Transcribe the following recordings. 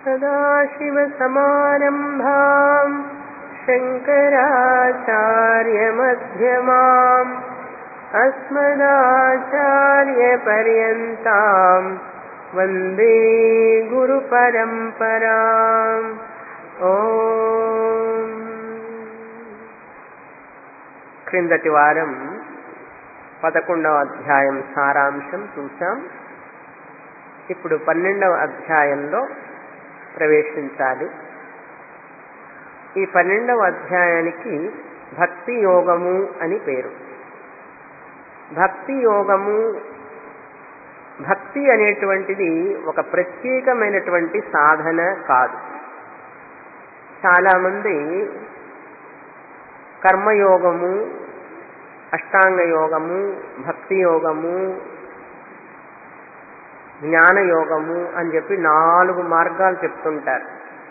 सदाशिवसमारम्भाम् शङ्कराचार्यमध्यमाम् अस्मदाचार्यपर्यन्ताम् वन्दे गुरुपरम्पराम् ఓ క్రిందటి వారం పదకొండవ అధ్యాయం సారాంశం చూశాం ఇప్పుడు పన్నెండవ అధ్యాయంలో ప్రవేశించాలి ఈ పన్నెండవ అధ్యాయానికి భక్తి యోగము అని పేరు భక్తి యోగము భక్తి అనేటువంటిది ఒక ప్రత్యేకమైనటువంటి సాధన కాదు చాలామంది కర్మయోగము అష్టాంగ యోగము భక్తి యోగము జ్ఞానయోగము అని చెప్పి నాలుగు మార్గాలు చెప్తుంటారు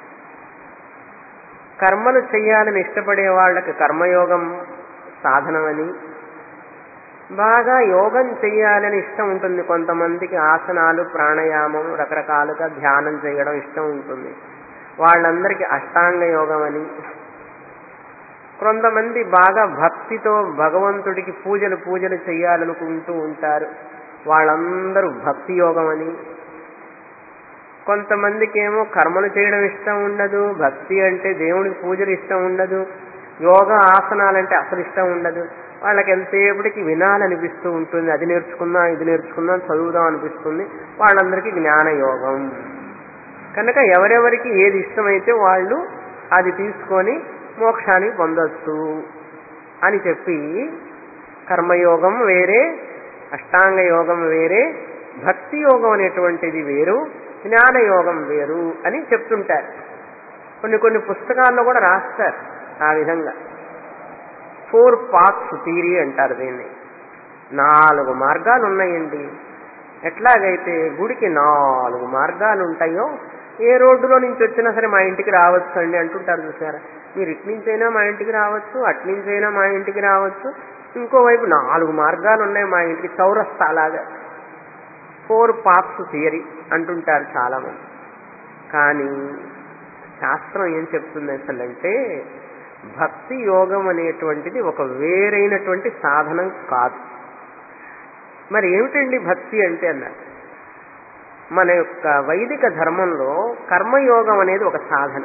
కర్మలు చేయాలని ఇష్టపడే వాళ్ళకి కర్మయోగం సాధనమని బాగా యోగం చేయాలని ఇష్టం ఉంటుంది కొంతమందికి ఆసనాలు ప్రాణాయామం రకరకాలుగా ధ్యానం చేయడం ఇష్టం ఉంటుంది వాళ్ళందరికీ అష్టాంగ యోగం అని కొంతమంది బాగా భక్తితో భగవంతుడికి పూజలు పూజలు చేయాలనుకుంటూ ఉంటారు వాళ్ళందరూ భక్తి యోగం అని కొంతమందికి ఏమో కర్మలు చేయడం ఇష్టం ఉండదు భక్తి అంటే దేవుడికి పూజలు ఇష్టం ఉండదు యోగా ఆసనాలంటే అసలు ఇష్టం ఉండదు వాళ్ళకి ఎంతసేపటికి వినాలనిపిస్తూ ఉంటుంది అది నేర్చుకుందాం ఇది నేర్చుకుందాం చదువుదాం అనిపిస్తుంది వాళ్ళందరికీ జ్ఞానయోగం కనుక ఎవరెవరికి ఏది ఇష్టమైతే వాళ్ళు అది తీసుకొని మోక్షాన్ని పొందొచ్చు అని చెప్పి కర్మయోగం వేరే అష్టాంగ యోగం వేరే భక్తి యోగం అనేటువంటిది వేరు జ్ఞానయోగం వేరు అని చెప్తుంటారు కొన్ని కొన్ని పుస్తకాల్లో కూడా రాస్తారు ఆ విధంగా ఫోర్ పాత్స్ థీరీ అంటారు దీన్ని నాలుగు మార్గాలు ఉన్నాయండి ఎట్లాగైతే గుడికి నాలుగు మార్గాలు ఉంటాయో ఏ రోడ్డులో నుంచి వచ్చినా సరే మా ఇంటికి రావచ్చు అండి అంటుంటారు చూసారా మీరు ఇటు నుంచైనా మా ఇంటికి రావచ్చు అటు నుంచైనా మా ఇంటికి రావచ్చు ఇంకోవైపు నాలుగు మార్గాలు ఉన్నాయి మా ఇంటికి చౌరస్తా లాగా ఫోర్ పాత్స్ థియరీ అంటుంటారు చాలామంది కానీ శాస్త్రం ఏం చెప్తుంది అసలంటే భక్తి యోగం అనేటువంటిది ఒక వేరైనటువంటి సాధనం కాదు మరి ఏమిటండి భక్తి అంటే అన్నారు మన యొక్క వైదిక ధర్మంలో కర్మయోగం అనేది ఒక సాధన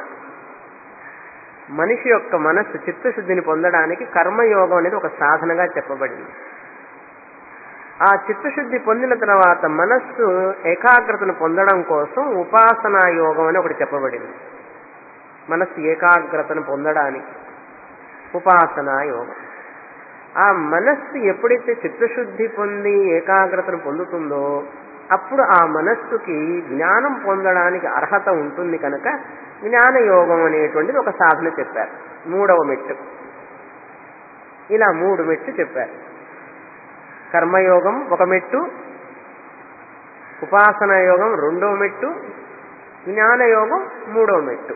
మనిషి యొక్క మనస్సు చిత్తశుద్ధిని పొందడానికి కర్మయోగం అనేది ఒక సాధనగా చెప్పబడింది ఆ చిత్తశుద్ధి పొందిన తర్వాత మనస్సు ఏకాగ్రతను పొందడం కోసం ఉపాసనా యోగం అని ఒకటి చెప్పబడింది మనస్సు ఏకాగ్రతను పొందడానికి ఉపాసనా యోగం ఆ మనస్సు ఎప్పుడైతే చిత్తశుద్ధి పొంది ఏకాగ్రతను పొందుతుందో అప్పుడు ఆ మనస్సుకి జ్ఞానం పొందడానికి అర్హత ఉంటుంది కనుక జ్ఞానయోగం అనేటువంటిది ఒక సాధన చెప్పారు మూడవ మెట్టు ఇలా మూడు మెట్టు చెప్పారు కర్మయోగం ఒక మెట్టు ఉపాసన యోగం రెండవ మెట్టు జ్ఞానయోగం మూడవ మెట్టు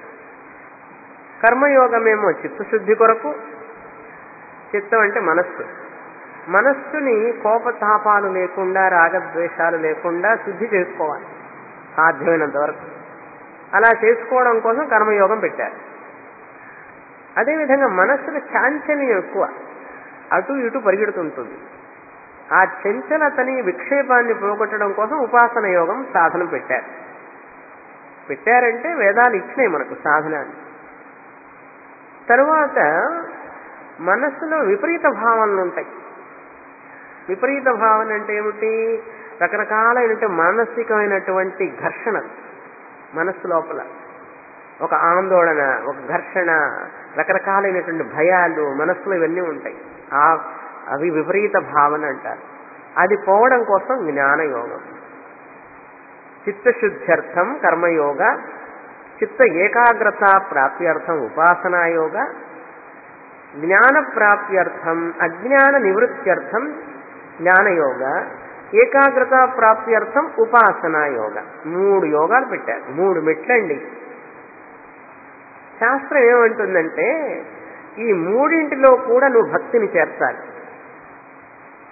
కర్మయోగమేమో చిత్తశుద్ధి కొరకు చిత్తం అంటే మనస్సు మనస్సుని కోపతాపాలు లేకుండా రాగద్వేషాలు లేకుండా శుద్ధి చేసుకోవాలి సాధ్యమైనంత వరకు అలా చేసుకోవడం కోసం కర్మయోగం పెట్టారు అదేవిధంగా మనస్సుకు చాంచల్యం ఎక్కువ అటు ఇటు పరిగెడుతుంటుంది ఆ చంచలతని విక్షేపాన్ని పోగొట్టడం కోసం ఉపాసన యోగం సాధన పెట్టారు పెట్టారంటే వేదాలు ఇచ్చినాయి మనకు సాధనాన్ని తరువాత మనస్సులో విపరీత భావనలు ఉంటాయి విపరీత భావన అంటే ఏమిటి రకరకాలైనటువంటి మానసికమైనటువంటి ఘర్షణ మనస్సు లోపల ఒక ఆందోళన ఒక ఘర్షణ రకరకాలైనటువంటి భయాలు మనస్సులో ఇవన్నీ ఉంటాయి ఆ అవి విపరీత భావన అంటారు అది పోవడం కోసం జ్ఞానయోగం చిత్తశుద్ధ్యర్థం కర్మయోగ చిత్త ఏకాగ్రత ప్రాప్త్యర్థం ఉపాసనాయోగ జ్ఞాన ప్రాప్త్యర్థం అజ్ఞాన నివృత్త్యర్థం జ్ఞానయోగ ఏకాగ్రత ప్రాప్త్యర్థం ఉపాసనాయోగ మూడు యోగాలు పెట్టారు మూడు మెట్లండి శాస్త్రం ఏమంటుందంటే ఈ మూడింటిలో కూడా నువ్వు భక్తిని చేర్చాలి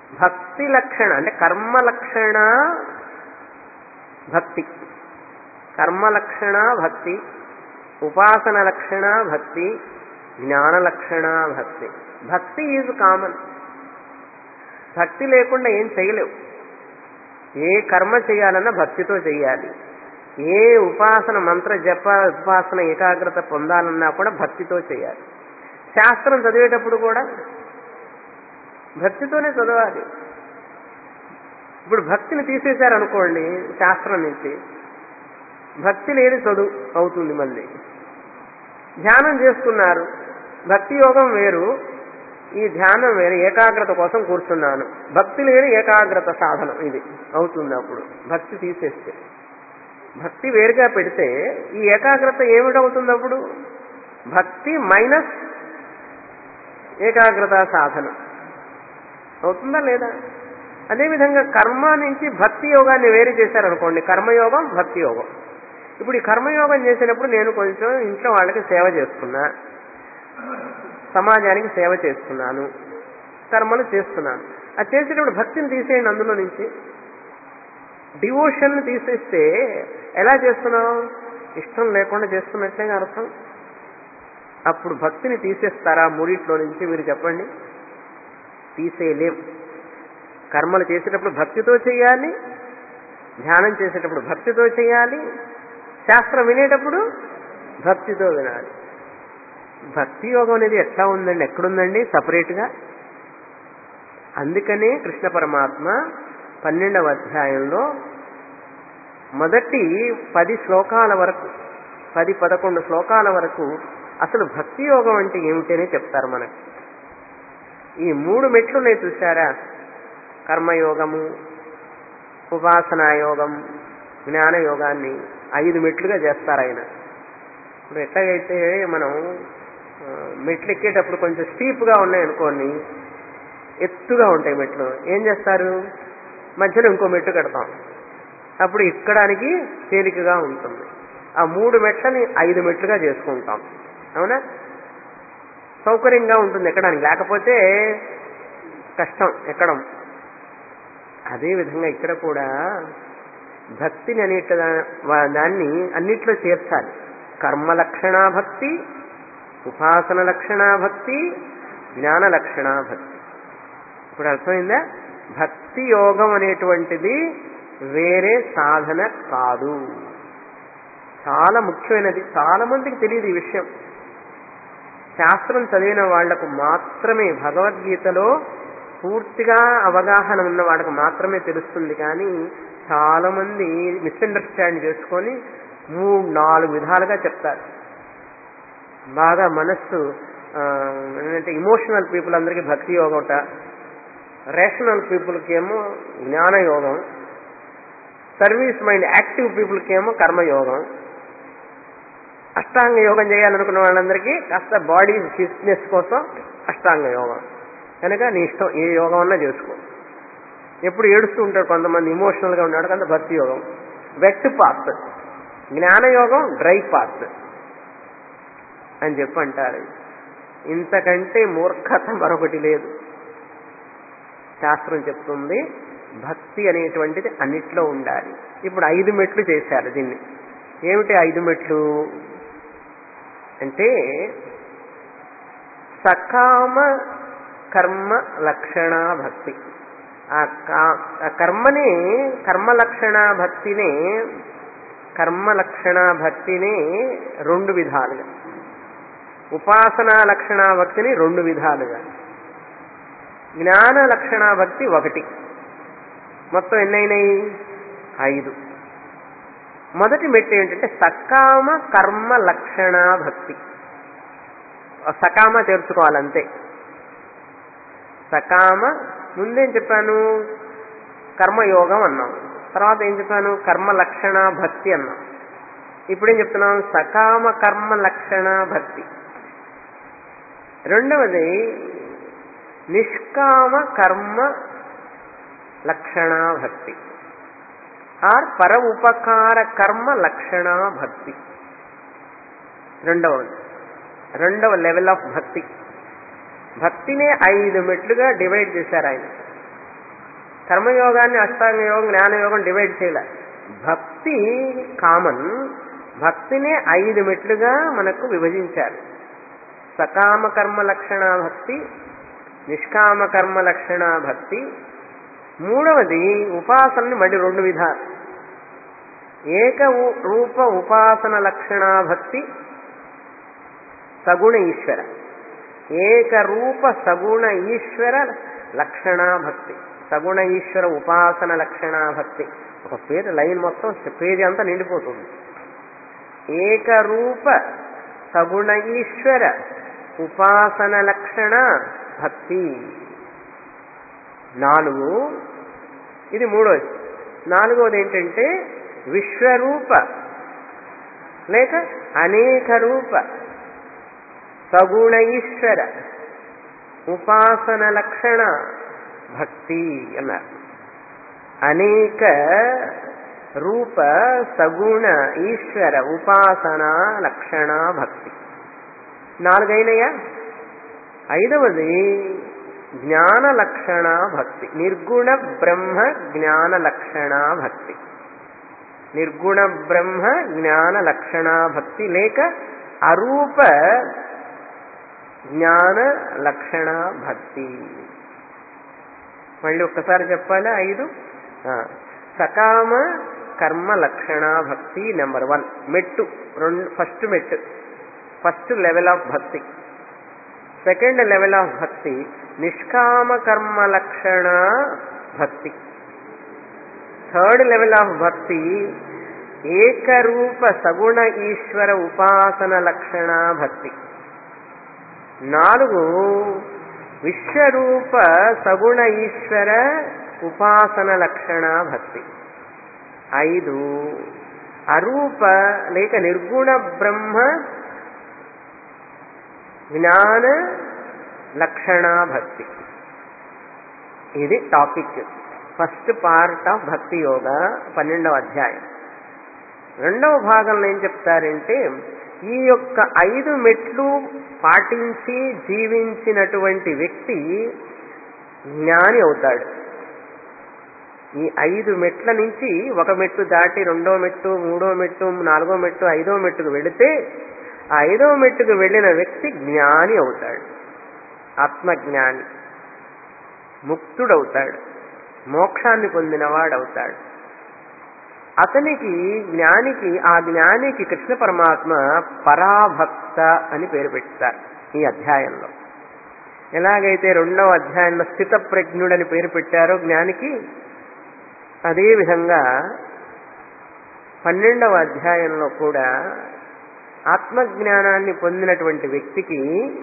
భక్తి లక్షణ అంటే కర్మ లక్షణ భక్తి కర్మ లక్షణ భక్తి ఉపాసన లక్షణ భక్తి జ్ఞాన లక్షణ భక్తి భక్తి ఈజ్ కామన్ భక్తి లేకుండా ఏం చేయలేవు ఏ కర్మ చేయాలన్నా భక్తితో చేయాలి ఏ ఉపాసన మంత్ర జప ఉపాసన ఏకాగ్రత పొందాలన్నా కూడా భక్తితో చేయాలి శాస్త్రం చదివేటప్పుడు కూడా భక్తితోనే చదవాలి ఇప్పుడు భక్తిని తీసేశారనుకోండి శాస్త్రం నుంచి భక్తి లేని చదువు అవుతుంది మళ్ళీ ధ్యానం చేస్తున్నారు భక్తి యోగం వేరు ఈ ధ్యానం వేరు ఏకాగ్రత కోసం కూర్చున్నాను భక్తి లేని ఏకాగ్రత సాధనం ఇది అవుతుంది అప్పుడు భక్తి తీసేస్తే భక్తి వేరుగా పెడితే ఈ ఏకాగ్రత ఏమిటవుతుంది అప్పుడు భక్తి మైనస్ ఏకాగ్రత సాధనం అవుతుందా లేదా అదేవిధంగా కర్మ నుంచి భక్తి యోగాన్ని వేరు చేశారనుకోండి కర్మయోగం భక్తి యోగం ఇప్పుడు ఈ కర్మయోగం చేసినప్పుడు నేను కొంచెం ఇంట్లో వాళ్ళకి సేవ చేస్తున్నా సమాజానికి సేవ చేస్తున్నాను కర్మలు చేస్తున్నాను అది చేసేటప్పుడు భక్తిని తీసేయండి అందులో నుంచి డివోషన్ తీసేస్తే ఎలా చేస్తున్నావు ఇష్టం లేకుండా చేస్తున్నట్లేగా అర్థం అప్పుడు భక్తిని తీసేస్తారా మూడిట్లో నుంచి మీరు చెప్పండి తీసేయలేం కర్మలు చేసేటప్పుడు భక్తితో చేయాలి ధ్యానం చేసేటప్పుడు భక్తితో చేయాలి శాస్త్రం వినేటప్పుడు భక్తితో వినాలి భక్తి యోగం అనేది ఎట్లా ఉందండి ఎక్కడుందండి సపరేట్గా అందుకనే కృష్ణ పరమాత్మ పన్నెండవ అధ్యాయంలో మొదటి పది శ్లోకాల వరకు పది పదకొండు శ్లోకాల వరకు అసలు భక్తి యోగం అంటే ఏమిటనే చెప్తారు మనకు ఈ మూడు మెట్లు ఉన్నాయి చూసారా కర్మయోగము ఉపాసనా యోగం జ్ఞాన యోగాన్ని ఐదు మెట్లుగా చేస్తారు ఆయన ఇప్పుడు ఎట్లాగైతే మనం ఆ, మెట్లు ఎక్కేటప్పుడు కొంచెం స్టీప్గా ఉన్నాయి అనుకోండి ఎత్తుగా ఉంటాయి మెట్లు ఏం చేస్తారు మధ్యలో ఇంకో మెట్టు కడతాం అప్పుడు ఎక్కడానికి తేలికగా ఉంటుంది ఆ మూడు మెట్లని ఐదు మెట్లుగా చేసుకుంటాం అవునా సౌకర్యంగా ఉంటుంది ఎక్కడానికి లేకపోతే కష్టం ఎక్కడం అదేవిధంగా ఇక్కడ కూడా భక్తిని అనేట దా- దాన్ని అన్నిట్లో చేర్చాలి కర్మ లక్షణ భక్తి ఉపాసన లక్షణ భక్తి జ్ఞాన లక్షణ భక్తి ఇప్పుడు అర్థమైందా భక్తి యోగం అనేటువంటిది వేరే సాధన కాదు చాలా ముఖ్యమైనది చాలా మందికి తెలియదు ఈ విషయం శాస్త్రం చదివిన వాళ్లకు మాత్రమే భగవద్గీతలో పూర్తిగా అవగాహన ఉన్న వాళ్ళకు మాత్రమే తెలుస్తుంది కానీ చాలా మంది మిస్అండర్స్టాండ్ చేసుకొని మూడు నాలుగు విధాలుగా చెప్తారు బాగా మనస్సు ఆ, ఏంటంటే ఇమోషనల్ పీపుల్ అందరికీ భక్తి యోగం రేషనల్ పీపుల్కి ఏమో జ్ఞాన యోగం సర్వీస్ మైండ్ యాక్టివ్ పీపుల్కి ఏమో కర్మయోగం అష్టాంగ యోగం చేయాలనుకున్న వాళ్ళందరికీ కాస్త బాడీ ఫిట్నెస్ కోసం అష్టాంగ యోగం కనుక నీ ఇష్టం ఏ యోగం అన్నా చేసుకో ఎప్పుడు ఏడుస్తూ ఉంటాడు కొంతమంది ఇమోషనల్గా ఉన్నాడు కొంత భక్తి యోగం వెట్ పాత్ జ్ఞానయోగం డ్రై పాత్ అని చెప్పి అంటారు ఇంతకంటే మూర్ఖత మరొకటి లేదు శాస్త్రం చెప్తుంది భక్తి అనేటువంటిది అన్నిట్లో ఉండాలి ఇప్పుడు ఐదు మెట్లు చేశారు దీన్ని ఏమిటి ఐదు మెట్లు అంటే సకామ కర్మ లక్షణ భక్తి ఆ కా- ఆ కర్మని కర్మ లక్షణ భక్తిని కర్మ లక్షణ భక్తిని రెండు విధాలుగా ఉపాసనా లక్షణ భక్తిని రెండు విధాలుగా జ్ఞాన లక్షణ భక్తి ఒకటి మొత్తం ఎన్నైనాయి ఐదు మొదటి మెట్టు ఏంటంటే సకామ కర్మ లక్షణ భక్తి సకామ చేర్చుకోవాలంతే సకామ ముందేం చెప్పాను కర్మయోగం అన్నాం తర్వాత ఏం చెప్పాను కర్మ లక్షణ భక్తి అన్నాం ఇప్పుడేం చెప్తున్నాం సకామ కర్మ లక్షణ భక్తి రెండవది నిష్కామ కర్మ లక్షణ భక్తి ఆర్ పర ఉపకార కర్మ లక్షణ భక్తి రెండవది రెండవ లెవెల్ ఆఫ్ భక్తి భక్తినే ఐదు మెట్లుగా డివైడ్ చేశారు ఆయన కర్మయోగాన్ని అష్టాంగ యోగం జ్ఞానయోగం డివైడ్ చేయలే భక్తి కామన్ భక్తిని ఐదు మెట్లుగా మనకు విభజించారు సకామ కర్మ లక్షణ భక్తి నిష్కామ కర్మ లక్షణ భక్తి మూడవది ఉపాసనని మళ్ళీ రెండు విధాలు ఏక ఉ- రూప ఉపాసన లక్షణ భక్తి సగుణ ఈశ్వర ఏకరూప సగుణ ఈశ్వర లక్షణ భక్తి సగుణ ఈశ్వర ఉపాసన లక్షణ భక్తి ఒక పేరు లైన్ మొత్తం పేజీ అంతా నిండిపోతుంది ఏకరూప సగుణ ఈశ్వర ఉపాసన లక్షణ భక్తి నాలుగు ఇది మూడోది నాలుగోది ఏంటంటే విశ్వరూప లేక అనేక రూప సగుణ ఈశ్వర ఉపాసన లక్షణ భక్తి అన్నారు అనేక రూప సగుణ ఈశ్వర ఉపాసన లక్షణ భక్తి నాలుగైనయా ఐదవది జ్ఞాన లక్షణ భక్తి నిర్గుణ బ్రహ్మ జ్ఞాన లక్షణ భక్తి నిర్గుణ బ్రహ్మ జ్ఞాన లక్షణ భక్తి లేక అరూప జ్ఞాన లక్షణ భక్తి మళ్ళీ ఒక్కసారి చెప్పాలా ఐదు ఆ, సకామ కర్మ లక్షణ భక్తి నెంబర్ వన్ మెట్టు రెండు ఫస్ట్ మెట్టు ఫస్ట్ లెవెల్ ఆఫ్ భక్తి సెకండ్ లెవెల్ ఆఫ్ భక్తి నిష్కామ కర్మ లక్షణ భక్తి థర్డ్ లెవెల్ ఆఫ్ భక్తి ఏకరూప సగుణ ఈశ్వర ఉపాసన లక్షణ భక్తి నాలుగు విశ్వరూప సగుణ ఈశ్వర ఉపాసన లక్షణ భక్తి ఐదు అరూప లేక నిర్గుణ బ్రహ్మ జ్ఞాన లక్షణ భక్తి ఇది టాపిక్ ఫస్ట్ పార్ట్ ఆఫ్ భక్తి యోగ పన్నెండవ అధ్యాయం రెండవ భాగంలో ఏం చెప్తారంటే ఈ యొక్క ఐదు మెట్లు పాటించి జీవించినటువంటి వ్యక్తి జ్ఞాని అవుతాడు ఈ ఐదు మెట్ల నుంచి ఒక మెట్టు దాటి రెండో మెట్టు మూడో మెట్టు నాలుగో మెట్టు ఐదో మెట్టుకు వెళితే ఆ ఐదో మెట్టుకు వెళ్ళిన వ్యక్తి జ్ఞాని అవుతాడు ఆత్మజ్ఞాని ముక్తుడవుతాడు మోక్షాన్ని పొందినవాడవుతాడు అతనికి జ్ఞానికి ఆ జ్ఞానికి కృష్ణ పరమాత్మ పరాభక్త అని పేరు పెట్టారు ఈ అధ్యాయంలో ఎలాగైతే రెండవ అధ్యాయంలో స్థిత ప్రజ్ఞుడని పేరు పెట్టారో జ్ఞానికి అదే విధంగా పన్నెండవ అధ్యాయంలో కూడా ఆత్మజ్ఞానాన్ని పొందినటువంటి వ్యక్తికి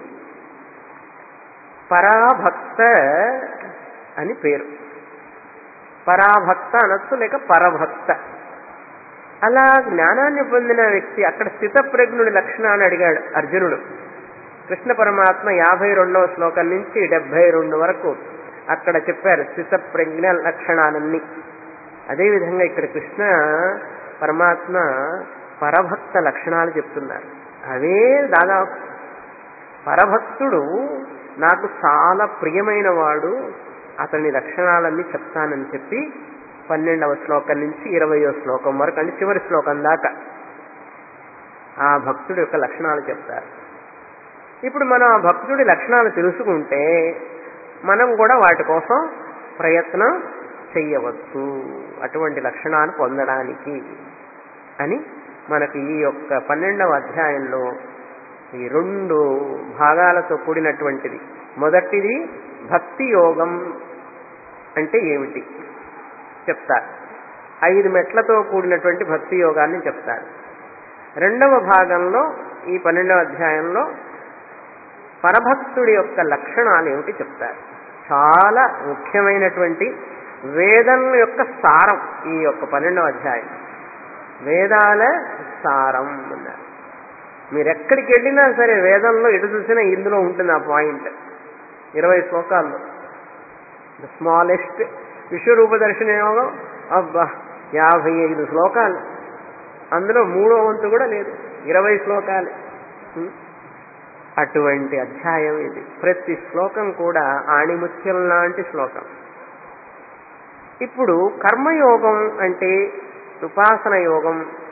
పరాభక్త అని పేరు పరాభక్త అనొచ్చు లేక పరభక్త అలా జ్ఞానాన్ని పొందిన వ్యక్తి అక్కడ స్థితప్రజ్ఞుడి లక్షణాన్ని అడిగాడు అర్జునుడు కృష్ణ పరమాత్మ యాభై రెండవ శ్లోకం నుంచి డెబ్బై రెండు వరకు అక్కడ చెప్పారు స్థితప్రజ్ఞ లక్షణాలన్నీ అదేవిధంగా ఇక్కడ కృష్ణ పరమాత్మ పరభక్త లక్షణాలు చెప్తున్నారు అవే దాదాపు పరభక్తుడు నాకు చాలా ప్రియమైన వాడు అతని లక్షణాలన్నీ చెప్తానని చెప్పి పన్నెండవ శ్లోకం నుంచి ఇరవయో శ్లోకం వరకు అంటే చివరి శ్లోకం దాకా ఆ భక్తుడి యొక్క లక్షణాలు చెప్తారు ఇప్పుడు మనం ఆ భక్తుడి లక్షణాలు తెలుసుకుంటే మనం కూడా వాటి కోసం ప్రయత్నం చెయ్యవచ్చు అటువంటి లక్షణాలు పొందడానికి అని మనకి ఈ యొక్క పన్నెండవ అధ్యాయంలో ఈ రెండు భాగాలతో కూడినటువంటిది మొదటిది భక్తి యోగం అంటే ఏమిటి చెప్తారు ఐదు మెట్లతో కూడినటువంటి భక్తి యోగాన్ని చెప్తారు రెండవ భాగంలో ఈ పన్నెండవ అధ్యాయంలో పరభక్తుడి యొక్క లక్షణాలు ఏమిటి చెప్తారు చాలా ముఖ్యమైనటువంటి వేదం యొక్క సారం ఈ యొక్క పన్నెండవ అధ్యాయం వేదాల సారం అన్నారు మీరు ఎక్కడికి వెళ్ళినా సరే వేదంలో ఎటు చూసినా ఇందులో ఉంటుంది ఆ పాయింట్ ఇరవై శ్లోకాల్లో ద స్మాలెస్ట్ విశ్వరూప దర్శన యోగం అబ్బా యాభై ఐదు శ్లోకాలు అందులో మూడో వంతు కూడా లేదు ఇరవై శ్లోకాలు ఉం? అటువంటి అధ్యాయం ఇది ప్రతి శ్లోకం కూడా ఆణిముత్యం లాంటి శ్లోకం ఇప్పుడు కర్మయోగం అంటే ఉపాసన యోగం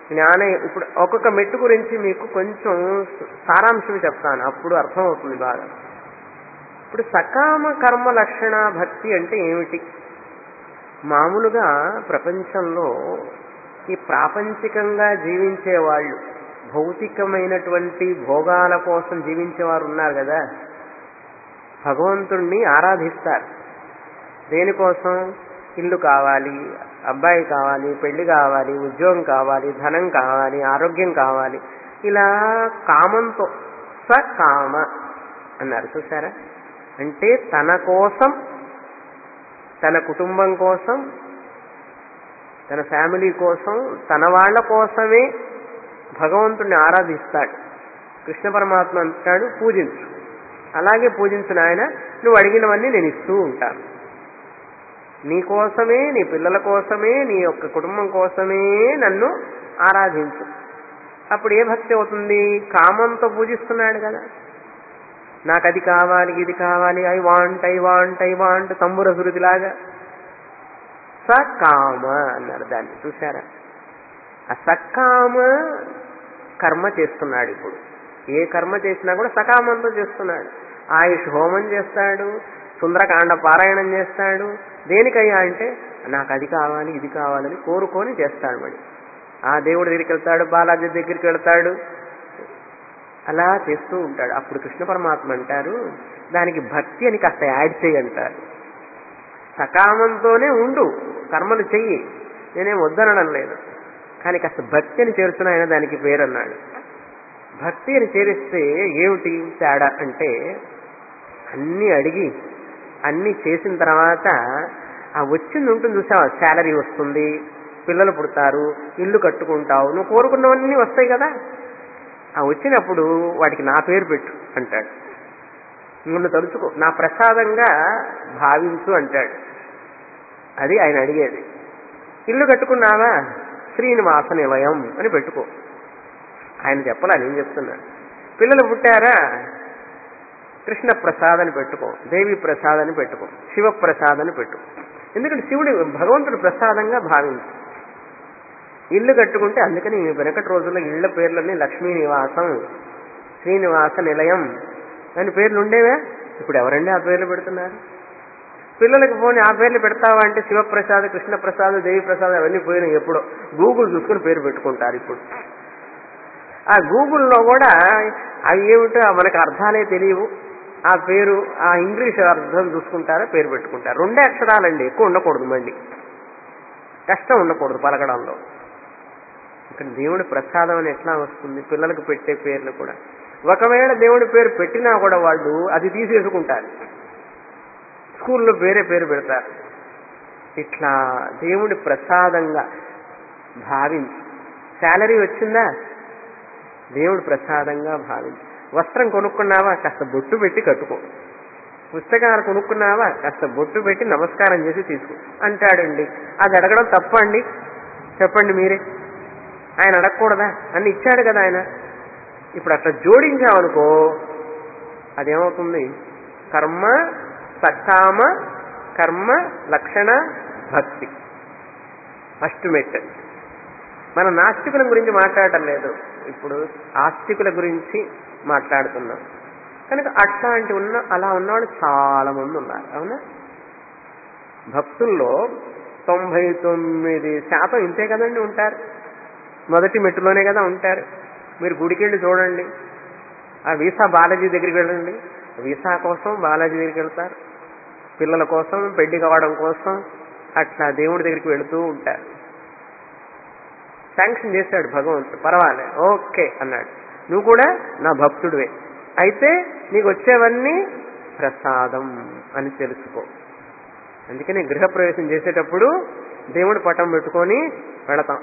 జ్ఞాన ఇప్పుడు ఒక్కొక్క మెట్టు గురించి మీకు కొంచెం సారాంశం చెప్తాను అప్పుడు అర్థమవుతుంది బాగా ఇప్పుడు సకామ కర్మ లక్షణ భక్తి అంటే ఏమిటి మామూలుగా ప్రపంచంలో ఈ ప్రాపంచికంగా జీవించే వాళ్ళు భౌతికమైనటువంటి భోగాల కోసం జీవించేవారు ఉన్నారు కదా భగవంతుణ్ణి ఆరాధిస్తారు దేనికోసం ఇల్లు కావాలి అబ్బాయి కావాలి పెళ్లి కావాలి ఉద్యోగం కావాలి ధనం కావాలి ఆరోగ్యం కావాలి ఇలా కామంతో సకామ అన్నారు చూసారా అంటే తన కోసం తన కుటుంబం కోసం తన ఫ్యామిలీ కోసం తన వాళ్ళ కోసమే భగవంతుణ్ణి ఆరాధిస్తాడు కృష్ణ పరమాత్మ అంటాడు పూజించు అలాగే పూజించిన ఆయన నువ్వు అడిగినవన్నీ నేను ఇస్తూ ఉంటాను నీ కోసమే నీ పిల్లల కోసమే నీ యొక్క కుటుంబం కోసమే నన్ను ఆరాధించు అప్పుడు ఏ భక్తి అవుతుంది కామంతో పూజిస్తున్నాడు కదా నాకు అది కావాలి ఇది కావాలి I want I want I want తంబుర సురుదిలాగా సకామ అన్నారు దాన్ని చూసారా ఆ సకామ కర్మ చేస్తున్నాడు ఇప్పుడు ఏ కర్మ చేసినా కూడా సకామంతో చేస్తున్నాడు ఆయుష్ హోమం చేస్తాడు సుందరకాండ పారాయణం చేస్తాడు దేనికయ్యా అంటే నాకు అది కావాలి ఇది కావాలని కోరుకొని చేస్తాడు మరి ఆ దేవుడి దగ్గరికి వెళ్తాడు బాలాజీ దగ్గరికి వెళ్తాడు అలా చేస్తూ ఉంటాడు అప్పుడు కృష్ణ పరమాత్మ అంటారు దానికి భక్తి అని కాస్త యాడ్ చేయంటారు సకామంతోనే ఉండు కర్మలు చెయ్యి నేనేం వద్దనడం లేదు కానీ కాస్త భక్తి అని చేరుతున్న ఆయన దానికి పేరు అన్నాడు భక్తి అని చేరిస్తే ఏమిటి తేడా అంటే అన్నీ అడిగి అన్నీ చేసిన తర్వాత ఆ వచ్చింది ఉంటుంది చూసావా శాలరీ వస్తుంది పిల్లలు పుడతారు ఇల్లు కట్టుకుంటావు నువ్వు కోరుకున్నవన్నీ వస్తాయి కదా ఆ వచ్చినప్పుడు వాటికి నా పేరు పెట్టు అంటాడు నిన్ను తలుచుకో నా ప్రసాదంగా భావించు అంటాడు అది ఆయన అడిగేది ఇల్లు కట్టుకున్నావా శ్రీనివాస నిలయం అని పెట్టుకో ఆయన చెప్పాలా నేను చెప్తున్నాను పిల్లలు పుట్టారా కృష్ణ ప్రసాద్ అని పెట్టుకో దేవి ప్రసాద్ అని పెట్టుకో శివప్రసాద్ అని పెట్టుకో ఎందుకంటే శివుడు భగవంతుడు ప్రసాదంగా భావించు ఇల్లు కట్టుకుంటే అందుకని వెనకటి రోజుల్లో ఇళ్ల పేర్లన్నీ లక్ష్మీ నివాసం శ్రీనివాస నిలయం అని పేర్లు ఉండేవే ఇప్పుడు ఎవరండి ఆ పేర్లు పెడుతున్నారు పిల్లలకి పోని ఆ పేర్లు పెడతావా అంటే శివప్రసాద్ కృష్ణప్రసాద్ దేవి ప్రసాద్ అవన్నీ పోయినాయి ఎప్పుడో గూగుల్ చూసుకుని పేరు పెట్టుకుంటారు ఇప్పుడు ఆ గూగుల్లో కూడా అవి ఏమిటో మనకు అర్థాలే తెలియవు ఆ పేరు ఆ ఇంగ్లీష్ అర్థం చూసుకుంటారా పేరు పెట్టుకుంటారు రెండే అక్షరాలండి ఎక్కువ ఉండకూడదు మళ్ళీ కష్టం ఉండకూడదు పలకడంలో ఇక్కడ దేవుడి ప్రసాదం అని ఎట్లా వస్తుంది పిల్లలకు పెట్టే పేర్లు కూడా ఒకవేళ దేవుడి పేరు పెట్టినా కూడా వాళ్ళు అది తీసేసుకుంటారు స్కూల్లో వేరే పేరు పెడతారు ఇట్లా దేవుడి ప్రసాదంగా భావించి శాలరీ వచ్చిందా దేవుడు ప్రసాదంగా భావించి వస్త్రం కొనుక్కున్నావా కాస్త బొట్టు పెట్టి కట్టుకో పుస్తకాలు కొనుక్కున్నావా కాస్త బొట్టు పెట్టి నమస్కారం చేసి తీసుకో అంటాడండి అది అడగడం తప్పండి చెప్పండి మీరే ఆయన అడగకూడదా అన్ని ఇచ్చాడు కదా ఆయన ఇప్పుడు అట్లా జోడించామనుకో అదేమవుతుంది కర్మ సకామ కర్మ లక్షణ భక్తి ఫస్ట్ మెట్ మన నాస్తికుల గురించి మాట్లాడటం లేదు ఇప్పుడు ఆస్తికుల గురించి మాట్లాడుతున్నాం కనుక అట్లాంటి ఉన్న అలా ఉన్నవాళ్ళు చాలా మంది ఉన్నారు అవునా భక్తుల్లో తొంభై తొమ్మిది శాతం ఇంతే కదండి ఉంటారు మొదటి మెట్టులోనే కదా ఉంటారు మీరు గుడికి వెళ్ళి చూడండి ఆ వీసా బాలాజీ దగ్గరికి వెళ్ళండి వీసా కోసం బాలాజీ దగ్గరికి వెళ్తారు పిల్లల కోసం పెళ్లి కావడం కోసం అట్లా దేవుడి దగ్గరికి వెళుతూ ఉంటారు శాంక్షన్ చేశాడు భగవంతుడు పర్వాలే ఓకే అన్నాడు నువ్వు కూడా నా భక్తుడివే అయితే నీకు వచ్చేవన్నీ ప్రసాదం అని తెలుసుకో అందుకని గృహప్రవేశం చేసేటప్పుడు దేవుడి పటం పెట్టుకొని వెళతాం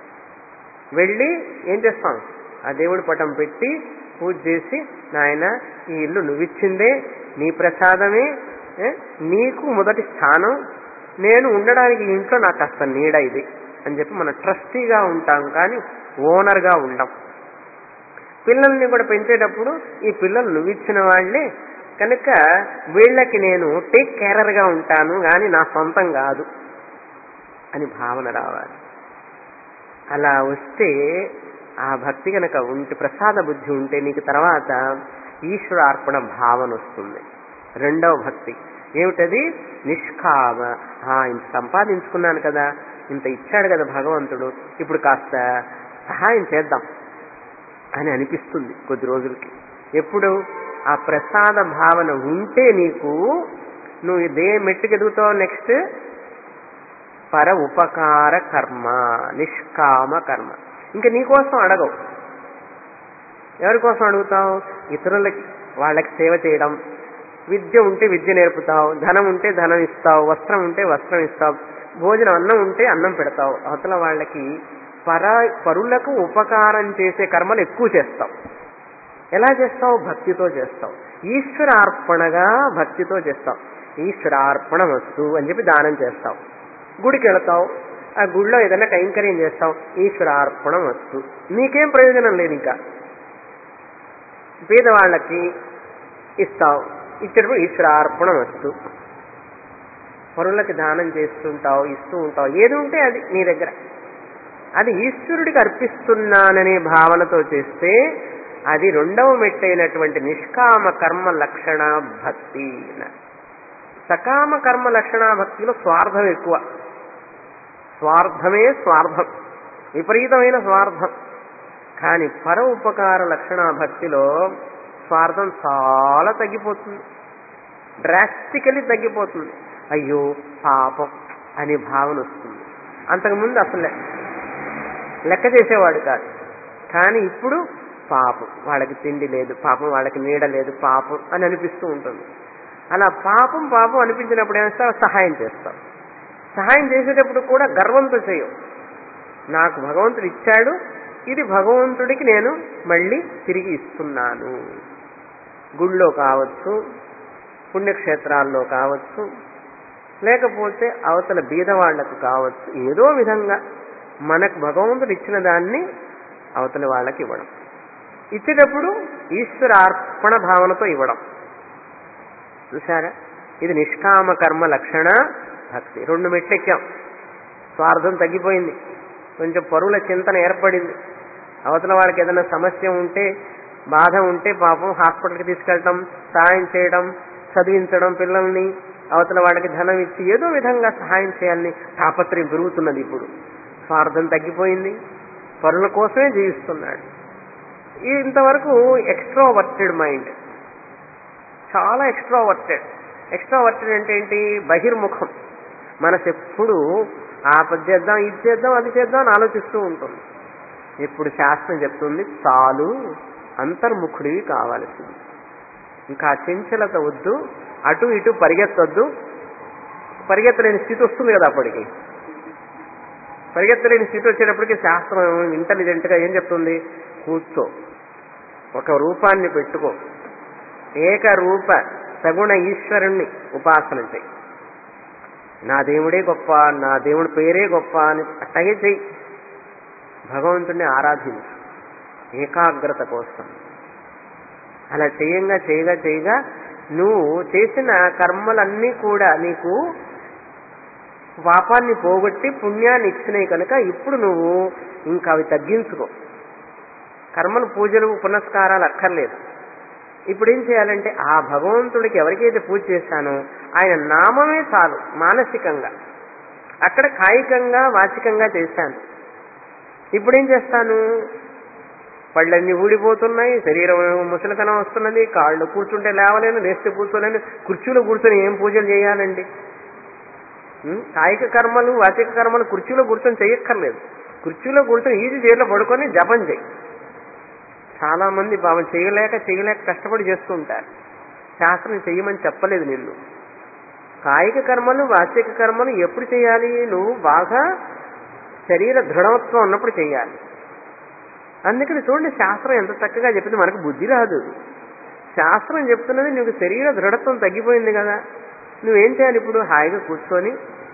వెళ్ళి ఏం చేస్తాం ఆ దేవుడి పటం పెట్టి పూజ చేసి నాయన ఈ ఇల్లు నువ్విచ్చిందే నీ ప్రసాదమే ఏ? నీకు మొదటి స్థానం నేను ఉండడానికి ఈ ఇంట్లో నాకు కాస్త నీడ ఇది అని చెప్పి మన ట్రస్టీగా ఉంటాం కానీ ఓనర్గా ఉండం పిల్లల్ని కూడా పెంచేటప్పుడు ఈ పిల్లలు నువ్విచ్చిన వాళ్ళే కనుక వీళ్ళకి నేను టేక్ కేరర్గా ఉంటాను కానీ నా సొంతం కాదు అని భావన రావాలి అలా వస్తే ఆ భక్తి కనుక ఉంటే ప్రసాద బుద్ధి ఉంటే నీకు తర్వాత ఈశ్వరార్పణ భావన వస్తుంది రెండవ భక్తి ఏమిటది నిష్కామ ఆ, ఇంత సంపాదించుకున్నాను కదా ఇంత ఇచ్చాడు కదా భగవంతుడు ఇప్పుడు కాస్త సహాయం చేద్దాం అని అనిపిస్తుంది కొద్ది రోజులకి ఎప్పుడు ఆ ప్రసాద భావన ఉంటే నీకు నువ్వు ఇదే మెట్టుకు ఎదుగుతావు నెక్స్ట్ పర ఉపకార కర్మ నిష్కామ కర్మ ఇంకా నీకోసం అడగవు ఎవరి కోసం అడుగుతావు ఇతరులకి వాళ్ళకి సేవ చేయడం విద్య ఉంటే విద్య నేర్పుతావు ధనం ఉంటే ధనం ఇస్తావు వస్త్రం ఉంటే వస్త్రం ఇస్తావు భోజనం అన్నం ఉంటే అన్నం పెడతావు అవతల వాళ్ళకి పర పరులకు ఉపకారం చేసే కర్మలు ఎక్కువ చేస్తావు ఎలా చేస్తావు భక్తితో చేస్తావు ఈశ్వరార్పణగా భక్తితో చేస్తావు ఈశ్వరార్పణ వస్తు అని చెప్పి దానం చేస్తావు గుడికి వెళతావు ఆ గుడిలో ఏదైనా కైంకర్యం చేస్తావు ఈశ్వరార్పణ వస్తు నీకేం ప్రయోజనం లేదు ఇంకా పేదవాళ్ళకి ఇస్తావు ఇచ్చేటప్పుడు ఈశ్వరార్పణ వస్తు పరులకి దానం చేస్తుంటావు ఇస్తూ ఉంటావు ఏది ఉంటే అది నీ దగ్గర అది ఈశ్వరుడికి అర్పిస్తున్నాననే భావనతో చేస్తే అది రెండవ మెట్టైనటువంటి నిష్కామ కర్మ లక్షణ భక్తి అన్నారు. సకామ కర్మ లక్షణ భక్తిలో స్వార్థం ఎక్కువ స్వార్థమే స్వార్థం విపరీతమైన స్వార్థం కానీ పర ఉపకార లక్షణ భక్తిలో స్వార్థం చాలా తగ్గిపోతుంది డ్రాస్టికలీ తగ్గిపోతుంది అయ్యో పాపం అనే భావన వస్తుంది అంతకుముందు అసలు లె- లెక్క చేసేవాడు కాదు కానీ ఇప్పుడు పాపం వాళ్ళకి తిండి లేదు పాపం వాళ్ళకి నీడ లేదు పాపం అని అనిపిస్తూ ఉంటుంది అలా పాపం పాపం అనిపించినప్పుడు ఏమిస్తావు సహాయం చేస్తావు సహాయం చేసేటప్పుడు కూడా గర్వంతో చేయవు నాకు భగవంతుడు ఇచ్చాడు ఇది భగవంతుడికి నేను మళ్ళీ తిరిగి ఇస్తున్నాను గుళ్ళో కావచ్చు పుణ్యక్షేత్రాల్లో కావచ్చు లేకపోతే అవతల బీదవాళ్లకు కావచ్చు ఏదో విధంగా మనకు భగవంతుడు ఇచ్చిన దాన్ని అవతల వాళ్ళకి ఇవ్వడం ఇచ్చేటప్పుడు ఈశ్వరార్పణ భావనతో ఇవ్వడం చూసారా ఇది నిష్కామ కర్మ లక్షణ భక్తి రెండు మెట్లెక్కాం స్వార్థం తగ్గిపోయింది కొంచెం పరుల చింతన ఏర్పడింది అవతల వాళ్ళకి ఏదైనా సమస్య ఉంటే బాధ ఉంటే పాపం హాస్పిటల్కి తీసుకెళ్ళటం సహాయం చేయడం చదివించడం పిల్లల్ని అవతల వాళ్ళకి ధనం ఇచ్చి ఏదో విధంగా సహాయం చేయాలని తాపత్రయం పెరుగుతున్నది ఇప్పుడు స్వార్థం తగ్గిపోయింది పరుల కోసమే జీవిస్తున్నాడు ఈ ఇంతవరకు ఎక్స్ట్రావర్టెడ్ మైండ్ చాలా ఎక్స్ట్రావర్టెడ్ ఎక్స్ట్రావర్టెడ్ అంటే ఏంటి బహిర్ముఖం మనసు ఎప్పుడు ఆ పది చేద్దాం ఇది చేద్దాం అది చేద్దాం అని ఆలోచిస్తూ ఉంటుంది ఇప్పుడు శాస్త్రం చెప్తుంది చాలు అంతర్ముఖుడివి కావాల్సింది ఇంకా చంచలత వద్దు అటు ఇటు పరిగెత్తొద్దు పరిగెత్తలేని స్థితి వస్తుంది కదా అప్పటికి పరిగెత్తలేని స్థితి వచ్చేటప్పటికి శాస్త్రం ఇంటెలిజెంట్గా ఏం చెప్తుంది కూర్చో ఒక రూపాన్ని పెట్టుకో ఏకరూప సగుణ ఈశ్వరుణ్ణి ఉపాసన చేయి నా దేవుడే గొప్ప నా దేవుడి పేరే గొప్ప అని అట్టగే చెయ్యి భగవంతుణ్ణి ఆరాధించు ఏకాగ్రత కోసం అలా చేయంగా చేయగా చేయగా నువ్వు చేసిన కర్మలన్నీ కూడా నీకు పాపాన్ని పోగొట్టి పుణ్యాన్ని ఇచ్చినాయి కనుక ఇప్పుడు నువ్వు ఇంకా అవి తగ్గించుకో కర్మలు పూజలు పునస్కారాలు అక్కర్లేదు ఇప్పుడు ఏం చేయాలంటే ఆ భగవంతుడికి ఎవరికైతే పూజ చేశానో ఆయన నామమే చాలు మానసికంగా అక్కడ కాయికంగా వాచికంగా చేశాను ఇప్పుడు ఏం చేస్తాను పళ్ళన్నీ ఊడిపోతున్నాయి శరీరం ముసలితనం వస్తున్నది కాళ్ళు కూర్చుంటే లేవలేను లేస్తే కూర్చోలేను కుర్చీలో కూర్చొని ఏం పూజలు చేయాలండి ఉం? కాయిక కర్మలు వాచిక కర్మలు కుర్చీలో కూర్చొని చేయక్కర్లేదు కుర్చీలో కూర్చొని ఈజీ చైర్లో పడుకొని జపం చేయి చాలా మంది పాపం చేయలేక చేయలేక కష్టపడి చేస్తూ ఉంటారు శాస్త్రం చెయ్యమని చెప్పలేదు నిన్ను కాయిక కర్మలు వాచిక కర్మలు ఎప్పుడు చేయాలి నువ్వు బాగా శరీర దృఢత్వం ఉన్నప్పుడు చేయాలి అందుకని చూడండి శాస్త్రం ఎంత చక్కగా చెప్పింది మనకు బుద్ధి రాదు శాస్త్రం చెప్తున్నది నీకు శరీర దృఢత్వం తగ్గిపోయింది కదా నువ్వేం చేయాలి ఇప్పుడు హాయిగా కూర్చొని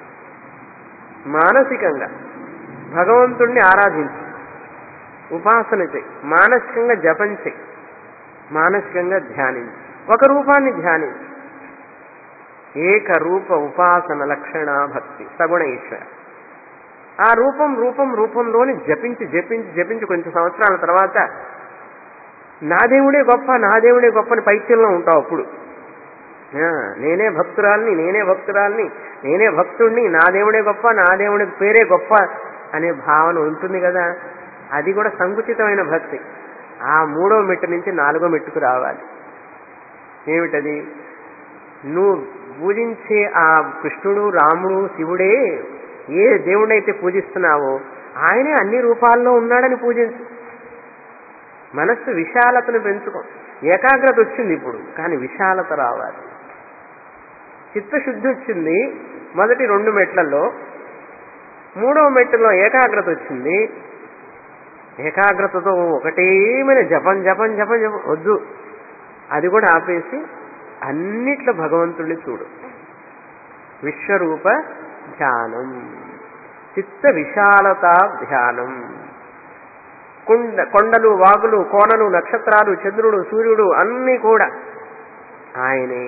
మానసికంగా భగవంతుణ్ణి ఆరాధించు ఉపాసన చెయ్యి మానసికంగా జపం చెయ్యి మానసికంగా ధ్యానించు ఒక రూపాన్ని ధ్యానించు ఏక రూప ఉపాసన లక్షణ భక్తి సగుణ ఈశ్వర ఆ రూపం రూపం రూపంలోని జపించి జపించి జపించి కొంచెం సంవత్సరాల తర్వాత నా దేవుడే గొప్ప నా దేవుడే గొప్ప అని పైత్యంలో ఉంటావు అప్పుడు ఆ, నేనే భక్తురాల్ని నేనే భక్తురాల్ని నేనే భక్తుడిని నా దేవుడే గొప్ప నా దేవుడి పేరే గొప్ప అనే భావన ఉంటుంది కదా అది కూడా సంకుచితమైన భక్తి ఆ మూడో మెట్టు నుంచి నాలుగో మెట్టుకు రావాలి ఏమిటది నువ్వు పూజించే ఆ కృష్ణుడు రాముడు శివుడే ఏ దేవుడైతే పూజిస్తున్నావో ఆయనే అన్ని రూపాల్లో ఉన్నాడని పూజించు మనస్సు విశాలతను పెంచుకో ఏకాగ్రత వచ్చింది ఇప్పుడు కానీ విశాలత రావాలి చిత్తశుద్ధి వచ్చింది మొదటి రెండు మెట్లలో మూడవ మెట్టులో ఏకాగ్రత వచ్చింది ఏకాగ్రతతో ఒకటేమైన జపం జపం జపం జపం వద్దు అది కూడా ఆపేసి అన్నిట్లో భగవంతుడిని చూడు విశ్వరూప ధ్యానం చిత్త విశాలత ధ్యానం కొండ కొండలు వాగులు కోనలు నక్షత్రాలు చంద్రుడు సూర్యుడు అన్నీ కూడా ఆయనే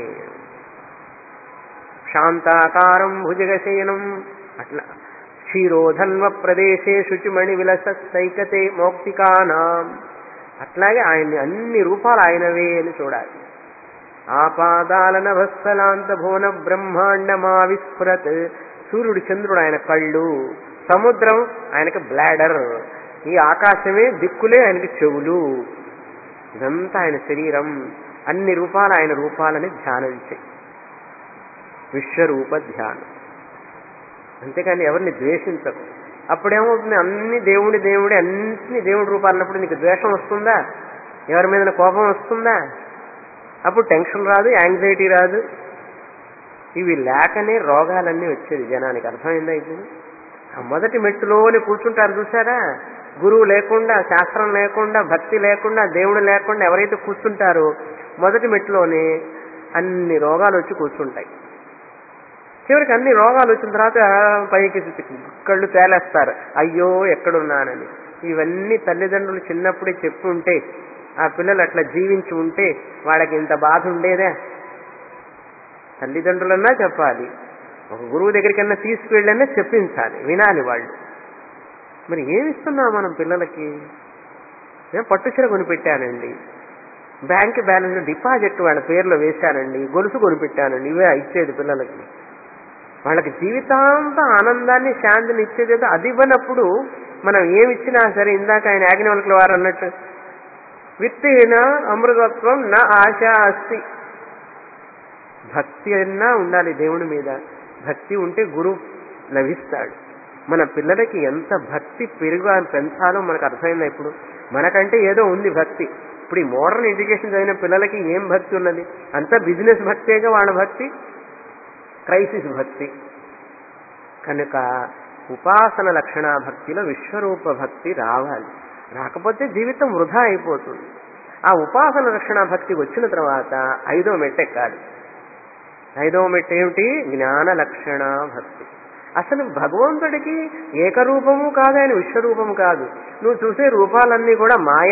శాంతాకారం భుజగశయనం అట్లా క్షీరోధన్వ ప్రదేశే శుచిమణి విలస సైకతే మౌక్తికానాం అట్లాగే ఆయన్ని అన్ని రూపాలు ఆయనవే అని చూడాలి ఆపాదాలన వత్సలాంత భువన బ్రహ్మాండమా విస్ఫురత్ సూర్యుడు చంద్రుడు ఆయన కళ్ళు సముద్రం ఆయనకి బ్లాడర్ ఈ ఆకాశమే దిక్కులే ఆయనకి చెవులు ఇదంతా ఆయన శరీరం అన్ని రూపాలు ఆయన రూపాలని ధ్యానించే విశ్వరూప ధ్యానం అంతేకాని ఎవరిని ద్వేషించకు అప్పుడేమవుతుంది అన్ని దేవుడి దేవుడి అన్ని దేవుడి రూపాలు అన్నప్పుడు నీకు ద్వేషం వస్తుందా ఎవరి మీద కోపం వస్తుందా అప్పుడు టెన్షన్ రాదు యాంగ్జైటీ రాదు ఇవి లేకనే రోగాలన్నీ వచ్చేది జనానికి అర్థమైందా ఇప్పుడు ఆ మొదటి మెట్టులోనే కూర్చుంటారు చూసారా గురువు లేకుండా శాస్త్రం లేకుండా భక్తి లేకుండా దేవుడు లేకుండా ఎవరైతే కూర్చుంటారో మొదటి మెట్టులోనే అన్ని రోగాలు వచ్చి కూర్చుంటాయి చివరికి అన్ని రోగాలు వచ్చిన తర్వాత పైకి కళ్ళు తేలేస్తారు అయ్యో ఎక్కడున్నానని ఇవన్నీ తల్లిదండ్రులు చిన్నప్పుడే చెప్పుంటే ఆ పిల్లలు అట్లా జీవించి ఉంటే వాళ్ళకి ఇంత బాధ ఉండేదే తల్లిదండ్రులన్నా చెప్పాలి ఒక గురువు దగ్గరికన్నా తీసుకువెళ్ళన్నా చెప్పించాలి వినాలి వాళ్ళు మరి ఏమిస్తున్నాం మనం పిల్లలకి నేను పట్టుచీర కొనిపెట్టానండి బ్యాంక్ బ్యాలెన్స్ డిపాజిట్ వాళ్ళ పేర్లో వేశానండి గొలుసు కొనిపెట్టానండి ఇవే ఇచ్చేది పిల్లలకి వాళ్ళకి జీవితాంతం ఆనందాన్ని శాంతిని ఇచ్చేది ఏదో అది ఇవ్వనప్పుడు మనం ఏమిచ్చినా సరే ఇందాక ఆయన యాజ్ఞవల్కుల వారు అన్నట్టు విత్తేన అమృతత్వం నా ఆశ అస్తి భక్తి అన్నా ఉండాలి దేవుడి మీద భక్తి ఉంటే గురువు లభిస్తాడు మన పిల్లలకి ఎంత భక్తి పెరుగు పెంచాలో మనకు అర్థమైందా ఇప్పుడు మనకంటే ఏదో ఉంది భక్తి ఇప్పుడు ఈ మోడర్న్ ఎడ్యుకేషన్ చదివిన పిల్లలకి ఏం భక్తి ఉన్నది అంతా బిజినెస్ భక్తేగా వాళ్ళ భక్తి క్రైసిస్ భక్తి కనుక ఉపాసన లక్షణ భక్తిలో విశ్వరూప భక్తి రావాలి రాకపోతే జీవితం వృధా అయిపోతుంది ఆ ఉపాసన లక్షణ భక్తి వచ్చిన తర్వాత ఐదో మెట్టు ఎక్కాలి ఐదవ మెట్టు ఏమిటి జ్ఞాన లక్షణ భక్తి అసలు భగవంతుడికి ఏకరూపము కాదు ఆయన విశ్వరూపము కాదు నువ్వు చూసే రూపాలన్నీ కూడా మాయ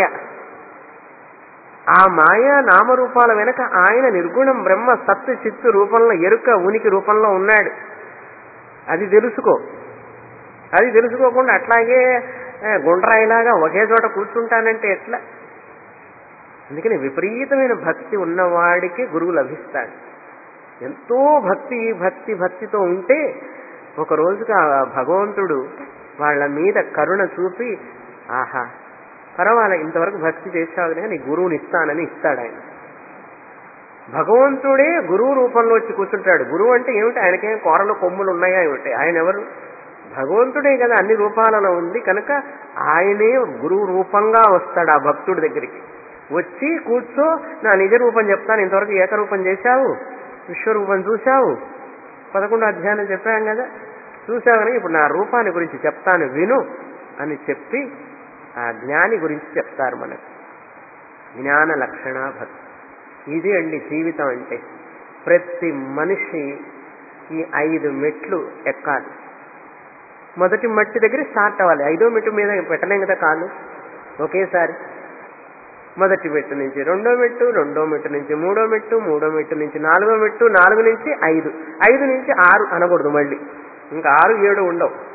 ఆ మాయ నామరూపాల వెనక ఆయన నిర్గుణం బ్రహ్మ సత్తు చిత్తు రూపంలో ఎరుక ఉనికి రూపంలో ఉన్నాడు అది తెలుసుకో అది తెలుసుకోకుండా అట్లాగే ఆ, గుండ్రాయిలాగా ఒకే చోట కూర్చుంటానంటే ఎట్లా అందుకని విపరీతమైన భక్తి ఉన్నవాడికి గురువు లభిస్తాడు ఎంతో భక్తి భక్తి భక్తితో ఉంటే ఒక రోజుకి ఆ భగవంతుడు వాళ్ళ మీద కరుణ చూపి ఆహా పర్వాలే ఇంతవరకు భక్తి చేశావు కానీ నీ గురువుని ఇస్తానని ఇస్తాడు ఆయన భగవంతుడే గురువు రూపంలో వచ్చి కూర్చుంటాడు గురువు అంటే ఏమిటి ఆయనకేం కోరలు కొమ్ములు ఉన్నాయా ఏమిటి ఆయన ఎవరు భగవంతుడే కదా అన్ని రూపాలలో ఉంది కనుక ఆయనే గురువు రూపంగా వస్తాడు ఆ భక్తుడి దగ్గరికి వచ్చి కూర్చో నా నిజ రూపం చెప్తాను ఇంతవరకు ఏకరూపం చేశావు విశ్వరూపం చూశావు పదకొండు అధ్యాయం చెప్పాం కదా చూశావు కనుక ఇప్పుడు నా రూపాన్ని గురించి చెప్తాను విను అని చెప్పి ఆ జ్ఞాని గురించి చెప్తారు మనకు జ్ఞాన లక్షణ భక్తి ఇది అండి జీవితం అంటే ప్రతి మనిషి ఈ ఐదు మెట్లు ఎక్కాలి మొదటి మట్టి దగ్గర స్టార్ట్ అవ్వాలి ఐదో మెట్టు మీద పెట్టలేం కదా కాలు ఒకేసారి మొదటి మెట్టు నుంచి రెండో మెట్టు రెండో మెట్టు నుంచి మూడో మెట్టు మూడో మెట్టు నుంచి నాలుగో మెట్టు నాలుగు నుంచి ఐదు ఐదు నుంచి ఆరు అనకూడదు మళ్ళీ ఇంకా ఆరు ఏడు ఉండవు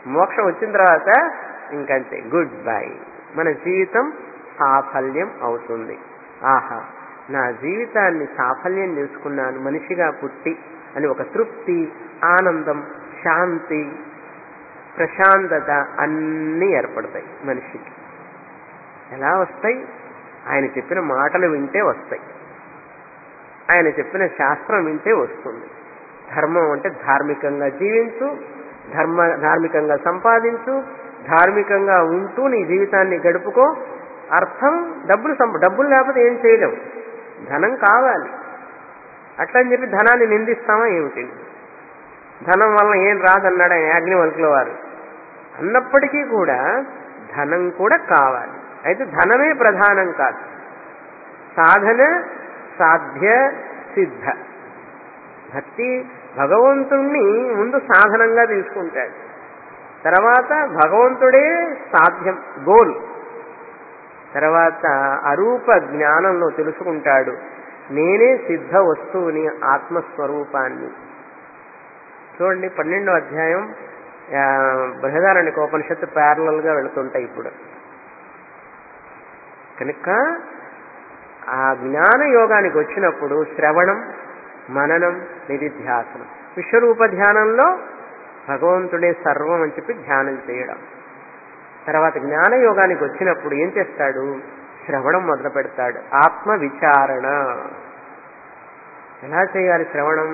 మోక్షం వచ్చిన తర్వాత ఇంకంతే గుడ్ బై మన జీవితం సాఫల్యం అవుతుంది ఆహా నా జీవితాన్ని సాఫల్యం చేసుకున్నాను మనిషిగా పుట్టి అని ఒక తృప్తి ఆనందం శాంతి ప్రశాంతత అన్నీ ఏర్పడతాయి మనిషికి ఎలా వస్తాయి ఆయన చెప్పిన మాటలు వింటే వస్తాయి ఆయన చెప్పిన శాస్త్రం వింటే వస్తుంది ధర్మం అంటే ధార్మికంగా జీవించు ధర్మ ధార్మికంగా సంపాదించు ధార్మికంగా ఉంటూ నీ జీవితాన్ని గడుపుకో అర్థం డబ్బులు సంప డబ్బులు లేకపోతే ఏం చేయలేవు ధనం కావాలి అట్లని చెప్పి ధనాన్ని నిందిస్తామా ఏమిటి ధనం వల్ల ఏం రాదన్నాడు ఆయన యాజ్ఞవల్కుల వారు అన్నప్పటికీ కూడా ధనం కూడా కావాలి అయితే ధనమే ప్రధానం కాదు సాధన సాధ్య సిద్ధ భక్తి భగవంతుణ్ణి ముందు సాధనంగా తీసుకుంటాడు తర్వాత భగవంతుడే సాధ్యం గోల్ తర్వాత అరూప జ్ఞానంలో తెలుసుకుంటాడు నేనే సిద్ధ వస్తువుని ఆత్మస్వరూపాన్ని చూడండి పన్నెండో అధ్యాయం ఆ, బృహదారణ్యక ఉపనిషత్తు ప్యారలల్ గా వెళుతుంటాయి ఇప్పుడు కనుక ఆ జ్ఞాన యోగానికి వచ్చినప్పుడు శ్రవణం మననం నిధిధ్యాసనం విశ్వరూప ధ్యానంలో భగవంతుడే సర్వం అని చెప్పి ధ్యానం చేయడం తర్వాత జ్ఞాన యోగానికి వచ్చినప్పుడు ఏం చేస్తాడు శ్రవణం మొదలు పెడతాడు ఆత్మ విచారణ ఎలా చేయాలి శ్రవణం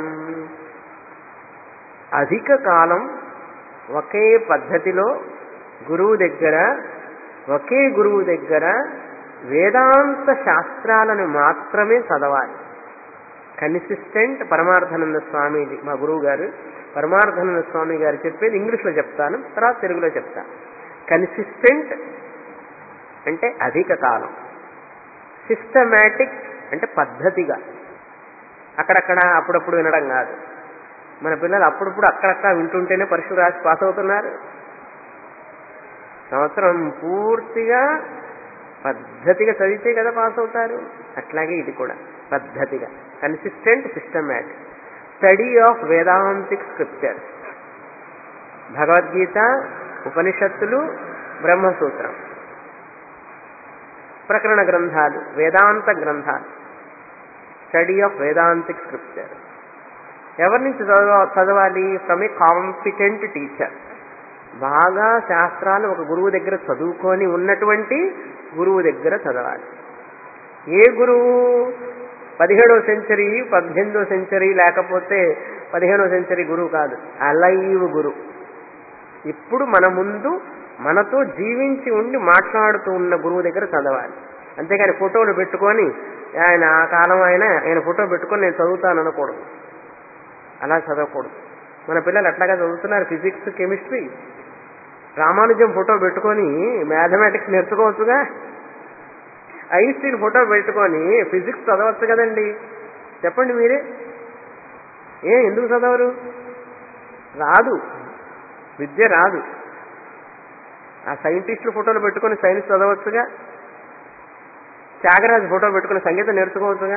అధిక కాలం ఒకే పద్ధతిలో గురువు దగ్గర ఒకే గురువు దగ్గర వేదాంత శాస్త్రాలను మాత్రమే చదవాలి కన్సిస్టెంట్ పరమార్థానంద స్వామిది మా గురువు గారు పరమార్థానంద స్వామి గారు చెప్పేది ఇంగ్లీష్లో చెప్తాను తర్వాత తెలుగులో చెప్తాను కన్సిస్టెంట్ అంటే అధిక కాలం సిస్టమేటిక్ అంటే పద్ధతిగా అక్కడక్కడ అప్పుడప్పుడు వినడం కాదు మన పిల్లలు అప్పుడప్పుడు అక్కడక్కడ వింటుంటేనే పరీక్షలు రాసి పాస్ అవుతున్నారు సంవత్సరం పూర్తిగా పద్ధతిగా చదివితే కదా పాస్ అవుతారు అట్లాగే ఇది కూడా పద్ధతిగా consistent systematic study of Vedantic scriptures Bhagavad Gita ఉపనిషత్తులు బ్రహ్మసూత్రం ప్రకరణ గ్రంథాలు వేదాంత గ్రంథాలు స్టడీ ఆఫ్ వేదాంతిక్ స్క్రిప్చర్ ఎవరి నుంచి చదవ చదవాలి ఫ్రమ్ ఏ కాంపిటెంట్ టీచర్ బాగా శాస్త్రాలు ఒక గురువు దగ్గర చదువుకొని ఉన్నటువంటి గురువు దగ్గర చదవాలి ఏ గురువు పదిహేడవ సెంచరీ పద్దెనిమిదవ సెంచరీ లేకపోతే పదిహేనవ సెంచరీ గురువు కాదు అలైవ్ గురు ఇప్పుడు మన ముందు మనతో జీవించి ఉండి మాట్లాడుతూ ఉన్న గురువు దగ్గర చదవాలి అంతేగాని ఫోటోలు పెట్టుకొని ఆయన ఆ కాలం ఆయన ఆయన ఫోటో పెట్టుకొని నేను చదువుతాను అనకూడదు అలా చదవకూడదు మన పిల్లలు అట్లాగా చదువుతున్నారు ఫిజిక్స్ కెమిస్ట్రీ రామానుజం ఫోటో పెట్టుకొని మ్యాథమెటిక్స్ నేర్చుకోవచ్చుగా ఐన్స్టీన్ ఫోటో పెట్టుకొని ఫిజిక్స్ చదవచ్చు కదండి చెప్పండి మీరే ఏ ఎందుకు చదవరు రాదు విద్య రాదు ఆ సైంటిస్టుల ఫోటోలు పెట్టుకొని సైన్స్ చదవచ్చుగా త్యాగరాజు ఫోటో పెట్టుకుని సంగీతం నేర్చుకోవచ్చుగా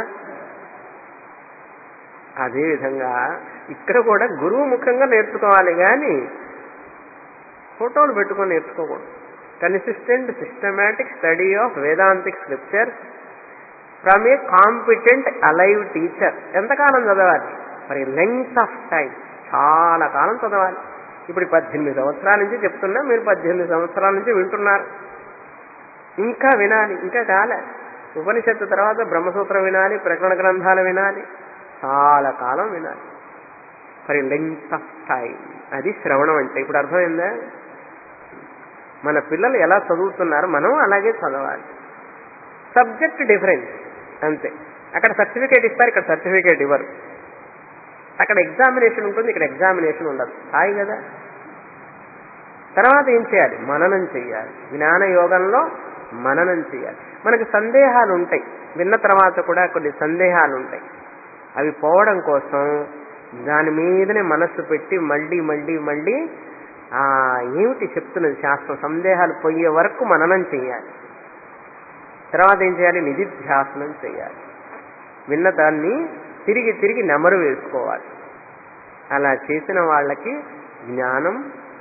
అదేవిధంగా ఇక్కడ కూడా గురువు ముఖంగా నేర్చుకోవాలి కానీ ఫోటోలు పెట్టుకొని నేర్చుకోకూడదు consistent systematic study of Vedantic scriptures from a competent alive teacher ఎంతకాలం చదవాలి మరి లెంగ్త్ ఆఫ్ టైం చాలా కాలం చదవాలి ఇప్పుడు పద్దెనిమిది సంవత్సరాల నుంచి చెప్తున్నా మీరు పద్దెనిమిది సంవత్సరాల నుంచి వింటున్నారు ఇంకా వినాలి ఇంకా కాలే ఉపనిషత్తు తర్వాత బ్రహ్మసూత్రం వినాలి ప్రకరణ గ్రంథాలు వినాలి చాలా కాలం వినాలి ఫర్ లెంగ్త్ ఆఫ్ టైం అది శ్రవణం అంటే ఇప్పుడు అర్థమైందా మన పిల్లలు ఎలా చదువుతున్నారు మనం అలాగే చదవాలి సబ్జెక్ట్ డిఫరెన్స్ అంతే అక్కడ సర్టిఫికేట్ ఇస్తారు ఇక్కడ సర్టిఫికేట్ ఇవ్వరు అక్కడ ఎగ్జామినేషన్ ఉంటుంది ఇక్కడ ఎగ్జామినేషన్ ఉండదు హాయి కదా తర్వాత ఏం చేయాలి మననం చేయాలి జ్ఞాన యోగంలో మననం చేయాలి మనకి సందేహాలు ఉంటాయి విన్న తర్వాత కూడా కొన్ని సందేహాలు ఉంటాయి అవి పోవడం కోసం దాని మీదనే మనస్సు పెట్టి మళ్ళీ మళ్ళీ మళ్ళీ ఆ ఏమిటి చెప్తున్నది శాస్త్రం సందేహాలు పోయే వరకు మననం చేయాలి తర్వాత ఏం చేయాలి నిధిధ్యాసనం చేయాలి విన్న దాన్ని తిరిగి తిరిగి నెమరు వేసుకోవాలి అలా చేసిన వాళ్ళకి జ్ఞానం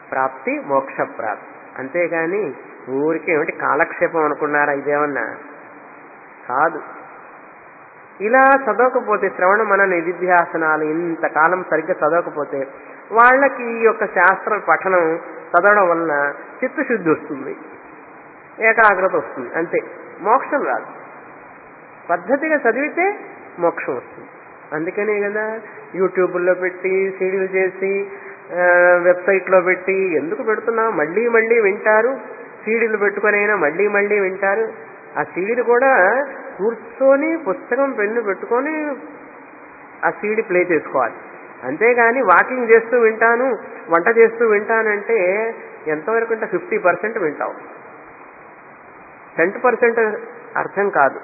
ప్రాప్తి మోక్ష ప్రాప్తి అంతేగాని ఊరికే ఏమిటి కాలక్షేపం అనుకున్నారా ఇదేమన్నా కాదు ఇలా చదవకపోతే శ్రవణ మన నిధిధ్యాసనాలు ఇంతకాలం సరిగ్గా చదవకపోతే వాళ్ళకి ఈ యొక్క శాస్త్ర పఠనం చదవడం వలన చిత్తశుద్ధి వస్తుంది ఏకాగ్రత వస్తుంది అంతే మోక్షం రాదు పద్ధతిగా చదివితే మోక్షం వస్తుంది అందుకనే కదా యూట్యూబ్లో పెట్టి సీడీలు చేసి ఆ, వెబ్సైట్లో పెట్టి ఎందుకు పెడుతున్నాం మళ్ళీ మళ్ళీ వింటారు సీడీలు పెట్టుకొనైనా మళ్ళీ మళ్ళీ వింటారు ఆ సీడీలు కూడా కూర్చొని పుస్తకం పెన్ను పెట్టుకొని ఆ సీడీ ప్లే చేసుకోవాలి అంతేగాని వాకింగ్ చేస్తూ వింటాను వంట చేస్తూ వింటానంటే ఎంతవరకు అంటే ఫిఫ్టీ పర్సెంట్ వింటావు టెన్ పర్సెంట్ అర్థం కాదు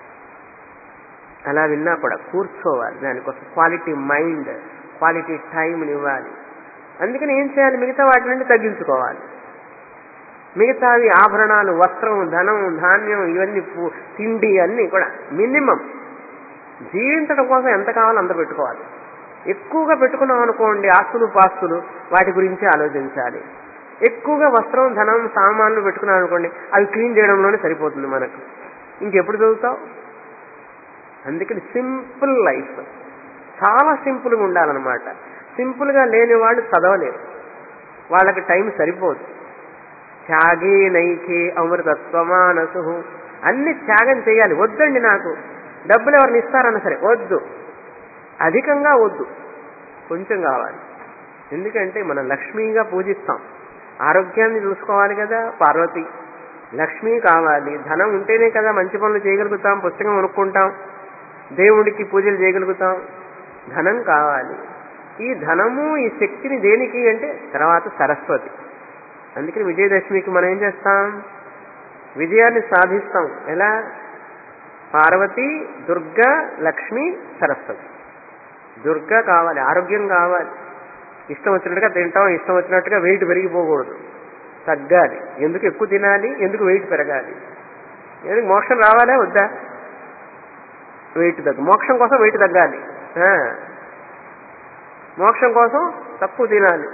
అలా విన్నా కూడా కూర్చోవాలి దానికోసం క్వాలిటీ మైండ్ క్వాలిటీ టైంని ఇవ్వాలి అందుకని ఏం చేయాలి మిగతా వాటి నుండి తగ్గించుకోవాలి మిగతావి ఆభరణాలు వస్త్రం ధనం ధాన్యం ఇవన్నీ పూ- తిండి అన్నీ కూడా మినిమం జీవించడం కోసం ఎంత కావాలో అంత పెట్టుకోవాలి ఎక్కువగా పెట్టుకున్నాం అనుకోండి ఆస్తులు పాస్తులు వాటి గురించి ఆలోచించాలి ఎక్కువగా వస్త్రం ధనం సామాన్లు పెట్టుకున్నాం అనుకోండి అవి క్లీన్ చేయడంలోనే సరిపోతుంది మనకు ఇంకెప్పుడు చదువుతావు అందుకని సింపుల్ లైఫ్ చాలా సింపుల్గా ఉండాలన్నమాట సింపుల్గా లేని వాళ్ళు చదవలేరు వాళ్ళకి టైం సరిపోదు త్యాగే నైకే అమృతత్వమానసు అన్ని త్యాగం చేయాలి వద్దండి నాకు డబ్బులు ఎవరిని ఇస్తారన్నా సరే వద్దు అధికంగా వద్దు కొంచెం కావాలి ఎందుకంటే మనం లక్ష్మీగా పూజిస్తాం ఆరోగ్యాన్ని చూసుకోవాలి కదా పార్వతి లక్ష్మి కావాలి ధనం ఉంటేనే కదా మంచి పనులు చేయగలుగుతాం పుస్తకం కొనుక్కుంటాం దేవుడికి పూజలు చేయగలుగుతాం ధనం కావాలి ఈ ధనము ఈ శక్తిని దేనికి అంటే తర్వాత సరస్వతి అందుకని విజయదశమికి మనం ఏం చేస్తాం విజయాన్ని సాధిస్తాం ఎలా పార్వతి దుర్గా లక్ష్మి సరస్వతి దుర్గా కావాలి ఆరోగ్యం కావాలి ఇష్టం వచ్చినట్టుగా తింటాం ఇష్టం వచ్చినట్టుగా వెయిట్ పెరిగిపోకూడదు తగ్గాలి ఎందుకు ఎక్కువ తినాలి ఎందుకు వెయిట్ పెరగాలి ఎందుకు మోక్షం రావాలా వద్దా వెయిట్ తగ్గు మోక్షం కోసం వెయిట్ తగ్గాలి ఆ. మోక్షం కోసం తక్కువ తినాలి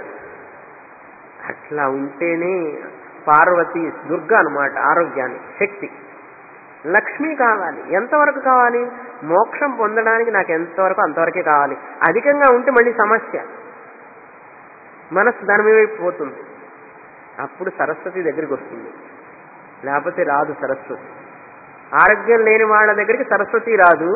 అట్లా ఉంటేనే పార్వతి దుర్గా అన్నమాట ఆరోగ్యాన్ని శక్తి లక్ష్మి కావాలి ఎంతవరకు కావాలి మోక్షం పొందడానికి నాకు ఎంతవరకు అంతవరకే కావాలి అధికంగా ఉంటే మళ్ళీ సమస్య మనస్సు దాని మీద పోతుంది అప్పుడు సరస్వతి దగ్గరికి వస్తుంది లేకపోతే రాదు సరస్వతి ఆరోగ్యం లేని వాళ్ళ దగ్గరికి సరస్వతి రాదు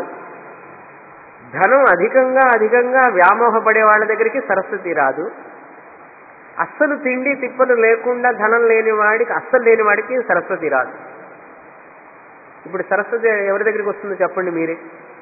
ధనం అధికంగా అధికంగా వ్యామోహపడే వాళ్ళ దగ్గరికి సరస్వతి రాదు అస్సలు తిండి తిప్పలు లేకుండా ధనం లేని వాడికి అస్సలు లేని వాడికి సరస్వతి రాదు ఇప్పుడు సరస్వతి ఎవరి దగ్గరికి వస్తుందో చెప్పండి మీరే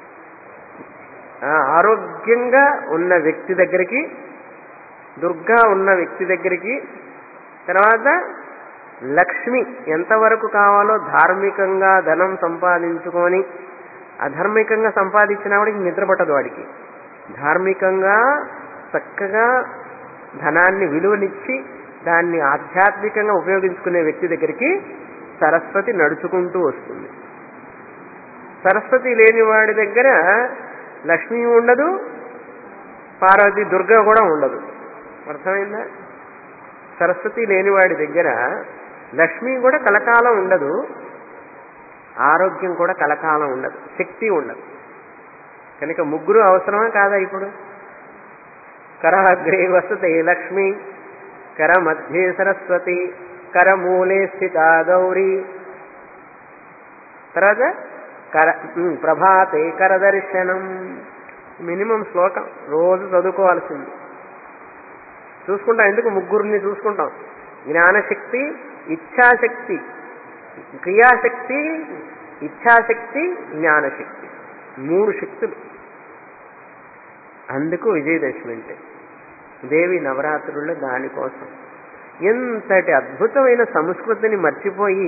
ఆ, ఆరోగ్యంగా ఉన్న వ్యక్తి దగ్గరికి దుర్గా ఉన్న వ్యక్తి దగ్గరికి తర్వాత లక్ష్మి ఎంతవరకు కావాలో ధార్మికంగా ధనం సంపాదించుకొని అధార్మికంగా సంపాదించిన వాడికి నిద్ర పట్టదు వాడికి ధార్మికంగా చక్కగా ధనాన్ని విలువనిచ్చి దాన్ని ఆధ్యాత్మికంగా ఉపయోగించుకునే వ్యక్తి దగ్గరికి సరస్వతి నడుచుకుంటూ వస్తుంది సరస్వతి లేని వాడి దగ్గర లక్ష్మి ఉండదు పార్వతి దుర్గా కూడా ఉండదు అర్థమైందా సరస్వతి లేనివాడి దగ్గర లక్ష్మి కూడా కలకాలం ఉండదు ఆరోగ్యం కూడా కలకాలం ఉండదు శక్తి ఉండదు కనుక ముగ్గురు అవసరమా కాదా ఇప్పుడు కరాగ్రే వసతే లక్ష్మి కర మధ్యే సరస్వతి కరమూలే స్థిత గౌరీ తర్వాత కర ఉమ్, ప్రభాతే కరదర్శనం మినిమం శ్లోకం రోజు చదువుకోవాల్సింది చూసుకుంటాం ఎందుకు ముగ్గురిని చూసుకుంటాం జ్ఞానశక్తి ఇచ్ఛాశక్తి క్రియాశక్తి ఇచ్ఛాశక్తి జ్ఞానశక్తి మూడు శక్తులు అందుకు విజయదశమి అంటే దేవి నవరాత్రుల్లో దానికోసం ఎంతటి అద్భుతమైన సంస్కృతిని మర్చిపోయి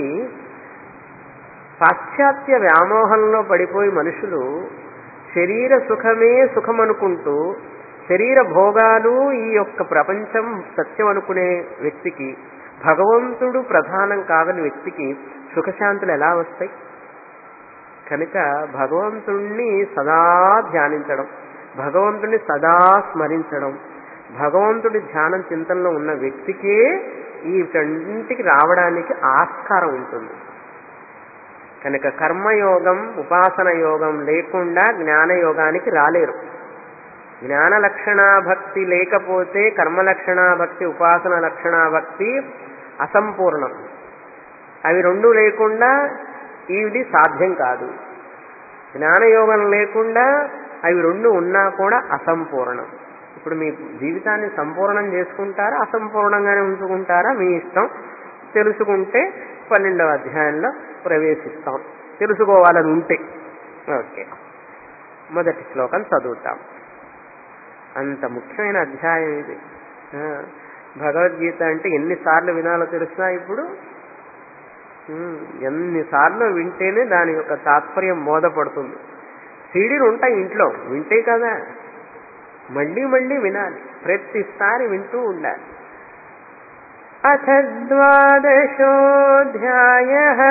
పాశ్చాత్య వ్యామోహంలో పడిపోయి మనుషులు శరీర సుఖమే సుఖం అనుకుంటూ శరీర భోగాలు ఈ యొక్క ప్రపంచం సత్యం అనుకునే వ్యక్తికి భగవంతుడు ప్రధానం కాదని వ్యక్తికి సుఖశాంతులు ఎలా వస్తాయి కనుక భగవంతుణ్ణి సదా ధ్యానించడం భగవంతుణ్ణి సదా స్మరించడం భగవంతుడి ధ్యానం చింతనలో ఉన్న వ్యక్తికే ఈ రెండింటికి రావడానికి ఆస్కారం ఉంటుంది కనుక కర్మయోగం ఉపాసన యోగం లేకుండా జ్ఞానయోగానికి రాలేరు జ్ఞాన లక్షణా భక్తి లేకపోతే కర్మ లక్షణా భక్తి ఉపాసన లక్షణా భక్తి అసంపూర్ణం అవి రెండు లేకుండా ఇది సాధ్యం కాదు జ్ఞానయోగం లేకుండా అవి రెండు ఉన్నా కూడా అసంపూర్ణం ఇప్పుడు మీ జీవితాన్ని సంపూర్ణం చేసుకుంటారా అసంపూర్ణంగానే ఉంచుకుంటారా మీ ఇష్టం తెలుసుకుంటే పన్నెండవ అధ్యాయంలో ప్రవేశిస్తాం తెలుసుకోవాలని ఉంటే ఓకే మొదటి శ్లోకం చదువుతాం అంత ముఖ్యమైన అధ్యాయం ఇది ఆ, భగవద్గీత అంటే ఎన్నిసార్లు వినాలో తెలుసా ఇప్పుడు ఉమ్, ఎన్నిసార్లు వింటేనే దాని యొక్క తాత్పర్యం బోధపడుతుంది సీడీలు ఉంటాయి ఇంట్లో వింటే కదా మళ్ళీ మళ్ళీ వినాలి ప్రతిసారి వింటూ ఉండాలి అథ ద్వాదశోధ్యాయ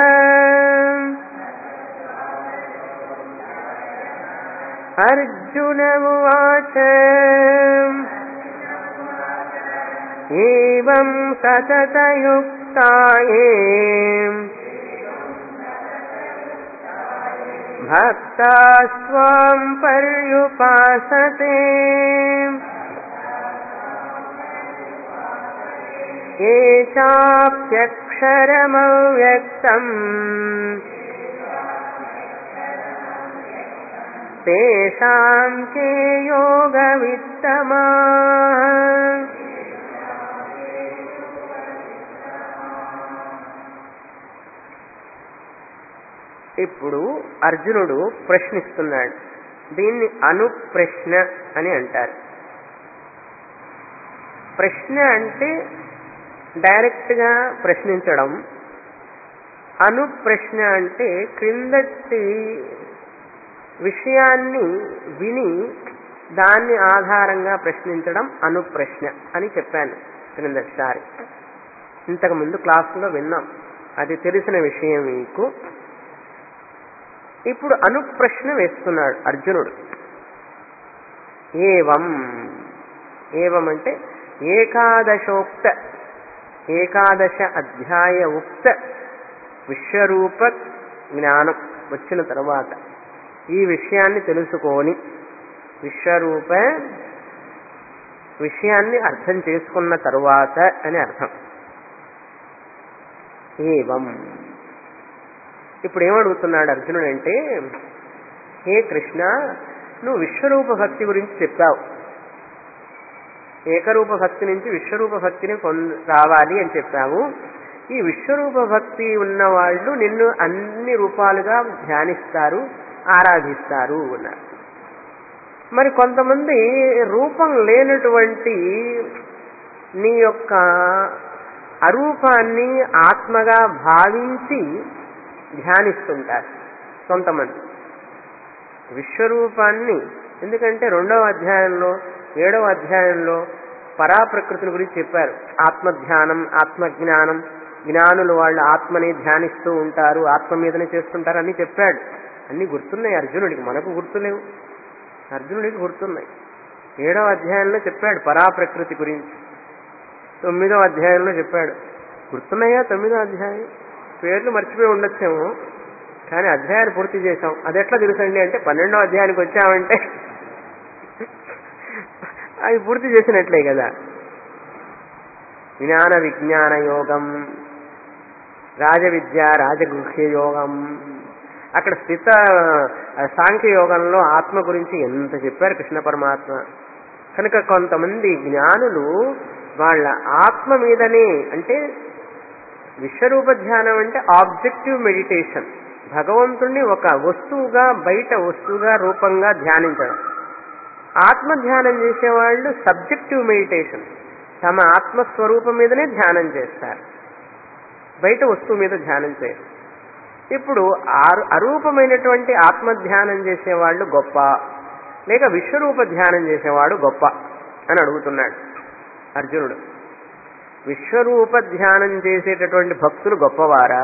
అర్జున ఉవాచ ఏం సతతయుక్తాయే భక్తా స్వాం పర్యుపాసతే ఏ చాప్యక్షరమవ్యక్తం తేషాం కే యోగవిత్తమా ఇప్పుడు అర్జునుడు ప్రశ్నిస్తున్నాడు దీన్ని అనుప్రశ్న అని అంటారు ప్రశ్న అంటే డైరెక్ట్ గా ప్రశ్నించడం అనుప్రశ్న అంటే క్రిందటి విషయాన్ని విని దాన్ని ఆధారంగా ప్రశ్నించడం అనుప్రశ్న అని చెప్పాను క్రిందటిసారి ఇంతకు ముందు క్లాసులో విన్నాం అది తెలిసిన విషయం మీకు ఇప్పుడు అనుప్రశ్న వేస్తున్నాడు అర్జునుడు ఏవం ఏవం అంటే ఏకాదశోక్త ఏకాదశ అధ్యాయ ఉక్త విశ్వరూప జ్ఞానం వచ్చిన తర్వాత ఈ విషయాన్ని తెలుసుకొని విశ్వరూప విషయాన్ని అర్థం చేసుకున్న తరువాత అని అర్థం ఏవం ఇప్పుడు ఏమడుగుతున్నాడు అర్జునుడు అంటే హే కృష్ణ నువ్వు విశ్వరూప భక్తి గురించి చెప్పావు ఏకరూప భక్తి నుంచి విశ్వరూప భక్తిని పొంద రావాలి అని చెప్పావు ఈ విశ్వరూప భక్తి ఉన్న వాళ్ళు నిన్ను అన్ని రూపాలుగా ధ్యానిస్తారు ఆరాధిస్తారు అన్నారు మరి కొంతమంది రూపం లేనటువంటి నీ యొక్క అరూపాన్ని ఆత్మగా భావించి ధ్యానిస్తుంటారు కొంతమంది విశ్వరూపాన్ని ఎందుకంటే రెండవ అధ్యాయంలో ఏడవ అధ్యాయంలో పరాప్రకృతిని గురించి చెప్పారు ఆత్మధ్యానం ఆత్మజ్ఞానం జ్ఞానులు వాళ్ళు ఆత్మని ధ్యానిస్తూ ఉంటారు ఆత్మ మీదనే చేస్తుంటారు అని చెప్పాడు అన్ని గుర్తున్నాయి అర్జునుడికి మనకు గుర్తులేవు అర్జునుడికి గుర్తున్నాయి ఏడవ అధ్యాయంలో చెప్పాడు పరాప్రకృతి గురించి తొమ్మిదవ అధ్యాయంలో చెప్పాడు గుర్తున్నాయా తొమ్మిదో అధ్యాయం పేర్లు మర్చిపోయి ఉండొచ్చేమో కానీ అధ్యాయాన్ని పూర్తి చేశాం అది ఎట్లా తెలుసండి అంటే పన్నెండో అధ్యాయానికి వచ్చామంటే అవి పూర్తి చేసినట్లే కదా జ్ఞాన విజ్ఞాన యోగం రాజవిద్య రాజగృహ్య యోగం అక్కడ స్థిత సాంఖ్య యోగంలో ఆత్మ గురించి ఎంత చెప్పారు కృష్ణ పరమాత్మ కనుక కొంతమంది జ్ఞానులు వాళ్ళ ఆత్మ మీదనే అంటే విశ్వరూప ధ్యానం అంటే ఆబ్జెక్టివ్ మెడిటేషన్ భగవంతుణ్ణి ఒక వస్తువుగా బయట వస్తువుగా రూపంగా ధ్యానించడం ఆత్మ ధ్యానం చేసేవాళ్ళు సబ్జెక్టివ్ మెడిటేషన్ తమ ఆత్మస్వరూపం మీదనే ధ్యానం చేస్తారు బయట వస్తువు మీద ధ్యానం చేయరు ఇప్పుడు ఆరు- అరూపమైనటువంటి ఆత్మ ధ్యానం చేసేవాళ్ళు గొప్ప లేక విశ్వరూప ధ్యానం చేసేవాడు గొప్ప అని అడుగుతున్నాడు అర్జునుడు విశ్వరూప ధ్యానం చేసేటటువంటి భక్తులు గొప్పవారా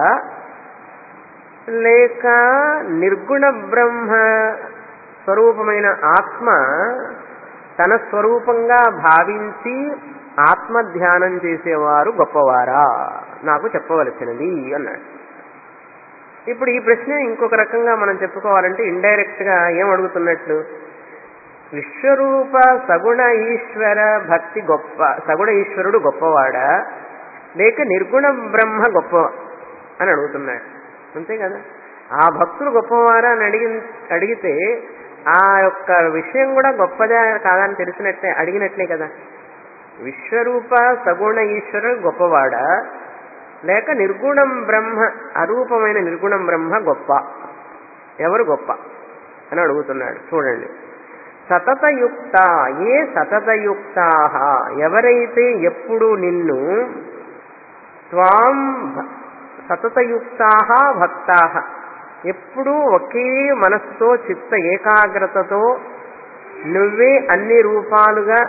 లేక నిర్గుణ బ్రహ్మ స్వరూపమైన ఆత్మ తన స్వరూపంగా భావించి ఆత్మధ్యానం చేసేవారు గొప్పవారా నాకు చెప్పవలసినది అన్నాడు ఇప్పుడు ఈ ప్రశ్న ఇంకొక రకంగా మనం చెప్పుకోవాలంటే ఇండైరెక్ట్ గా ఏం అడుగుతున్నట్లు విశ్వరూప సగుణ ఈశ్వర భక్తి గొప్ప సగుణ ఈశ్వరుడు గొప్పవాడా లేక నిర్గుణ బ్రహ్మ గొప్ప అని అడుగుతున్నాడు అంతే కదా ఆ భక్తులు గొప్పవారా అని అడిగి అడిగితే ఆ యొక్క విషయం కూడా గొప్పదే కాదని తెలిసినట్లే అడిగినట్లే కదా విశ్వరూప సగుణ ఈశ్వరుడు గొప్పవాడా లేక నిర్గుణం బ్రహ్మ అరూపమైన నిర్గుణం బ్రహ్మ గొప్ప ఎవరు గొప్ప అని అడుగుతున్నాడు చూడండి సతతయుక్త ఏ సతతయుక్తా ఎవరైతే ఎప్పుడు నిన్ను త్వాం భ- సతతయుక్తా భక్తా ఎప్పుడూ ఒకే మనస్సుతో చిత్త ఏకాగ్రతతో నువ్వే అన్ని రూపాలుగా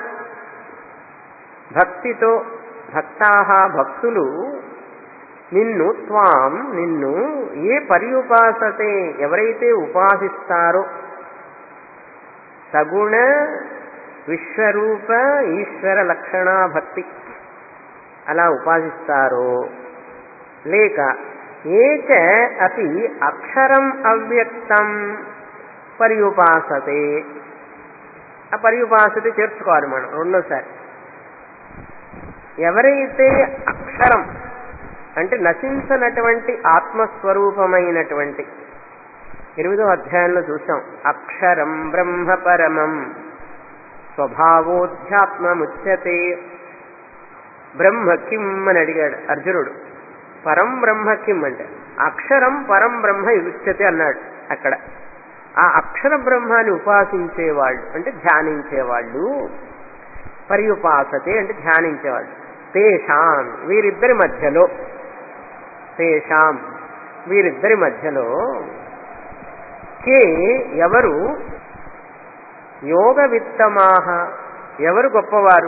భక్తితో భక్తాహ భక్తులు నిన్ను త్వాం నిన్ను ఏ పర్యుపాసతే ఎవరైతే ఉపాసిస్తారో సగుణ విశ్వరూప ఈశ్వర లక్షణ భక్తి అలా ఉపాసిస్తారో లేక ఏచ అతి అక్షరం అవ్యక్తం పర్యుపాసతే ఆ పర్యుపాసతే చేర్చుకోవాలి మనం రెండోసారి ఎవరైతే అక్షరం అంటే నశించనటువంటి ఆత్మస్వరూపమైనటువంటి ఎనిమిదో అధ్యాయంలో చూసాం అక్షరం బ్రహ్మ పరమం స్వభావోధ్యాత్మముచ్యతే బ్రహ్మ కిం అని అడిగాడు అర్జునుడు పరం బ్రహ్మ కిం అంటే అక్షరం పరం బ్రహ్మ ఉచ్యతే అన్నాడు అక్కడ ఆ అక్షర బ్రహ్మాన్ని ఉపాసించేవాళ్ళు అంటే ధ్యానించేవాళ్ళు పర్యుపాసతే అంటే ధ్యానించేవాళ్ళు తేషాం వీరిద్దరి మధ్యలో తేషాం వీరిద్దరి మధ్యలో కే ఎవరు యోగ విత్తమాహ ఎవరు గొప్పవారు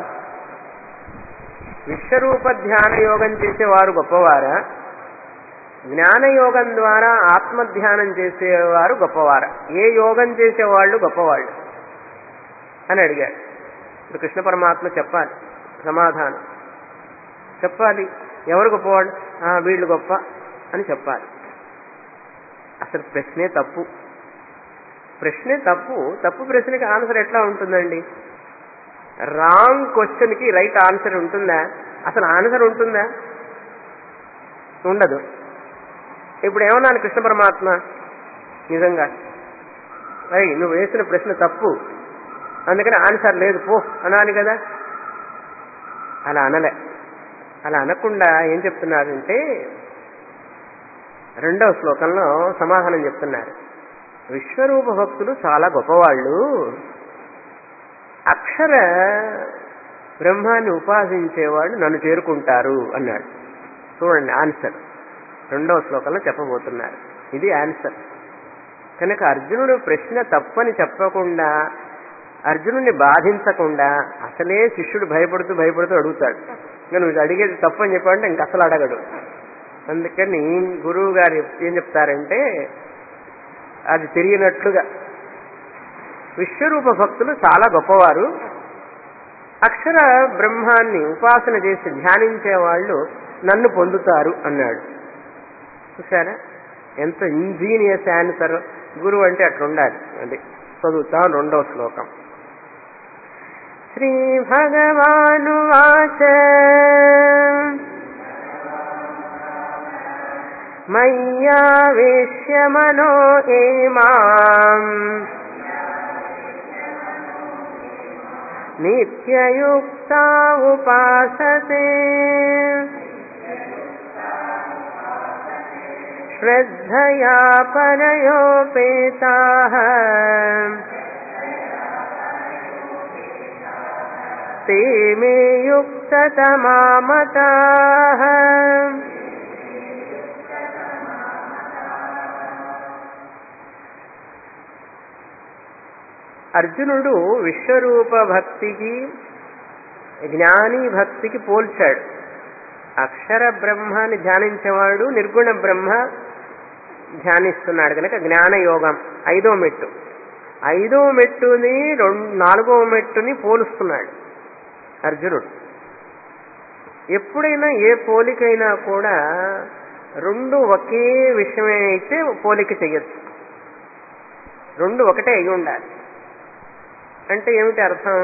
విశ్వరూప ధ్యాన యోగం చేసేవారు గొప్పవారా జ్ఞానయోగం ద్వారా ఆత్మధ్యానం చేసేవారు గొప్పవారా ఏ యోగం చేసేవాళ్ళు గొప్పవాళ్ళు అని అడిగాడు ఇప్పుడు కృష్ణ పరమాత్మ చెప్పాలి సమాధానం చెప్పాలి ఎవరు గొప్పవాళ్ళు "ఆ, వీళ్ళు గొప్ప అని చెప్పాలి అసలు ప్రశ్నే తప్పు ప్రశ్నే తప్పు తప్పు ప్రశ్నకి ఆన్సర్ ఎట్లా ఉంటుందండి రాంగ్ క్వశ్చన్కి రైట్ ఆన్సర్ ఉంటుందా అసలు ఆన్సర్ ఉంటుందా ఉండదు ఇప్పుడు ఏమన్నాను కృష్ణ పరమాత్మ నిజంగా అయ్యి నువ్వు వేసిన ప్రశ్న తప్పు అందుకని ఆన్సర్ లేదు పో అనాలి కదా అలా అనలే అలా అనకుండా ఏం చెప్తున్నారంటే రెండవ శ్లోకంలో సమాధానం చెప్తున్నారు విశ్వరూప భక్తులు చాలా గొప్పవాళ్ళు అక్షర బ్రహ్మాన్ని ఉపాసించేవాళ్ళు నన్ను చేరుకుంటారు అన్నాడు చూడండి ఆన్సర్ రెండవ శ్లోకంలో చెప్పబోతున్నారు ఇది ఆన్సర్ కనుక అర్జునుడు ప్రశ్న తప్పని చెప్పకుండా అర్జునుడిని బాధించకుండా అసలే శిష్యుడు భయపడుతూ భయపడుతూ అడుగుతాడు ఇంకా నువ్వు అడిగేది తప్పని చెప్పాడంటే ఇంక అసలు అడగడు అందుకని గురువు గారు ఏం చెప్తారంటే అది తెలియనట్లుగా విశ్వరూప భక్తులు చాలా గొప్పవారు అక్షర బ్రహ్మాన్ని ఉపాసన చేసి ధ్యానించే వాళ్ళు నన్ను పొందుతారు అన్నాడు చూసారా ఎంత ఇంజీనియస్ ఆన్సర్ గురువు అంటే అట్లా ఉండాలి అది చదువుతాం రెండవ శ్లోకం శ్రీ భగవానువాచ మయ్యావేశ్య మనో ఏమాం నిత్యయుక్తా ఉపాసతే శ్రద్ధయా పరయోపేతాః ते मे युक्ततमामताः అర్జునుడు విశ్వరూప భక్తికి జ్ఞాని భక్తికి పోల్చాడు అక్షర బ్రహ్మాన్ని ధ్యానించేవాడు నిర్గుణ బ్రహ్మ ధ్యానిస్తున్నాడు కనుక జ్ఞానయోగం ఐదో మెట్టు ఐదో మెట్టుని రెండు నాలుగవ మెట్టుని పోలుస్తున్నాడు అర్జునుడు ఎప్పుడైనా ఏ పోలికైనా కూడా రెండు ఒకే విషయమే అయితే పోలిక చెయ్యొచ్చు రెండు ఒకటే అయి ఉండాలి అంటే ఏమిటి అర్థం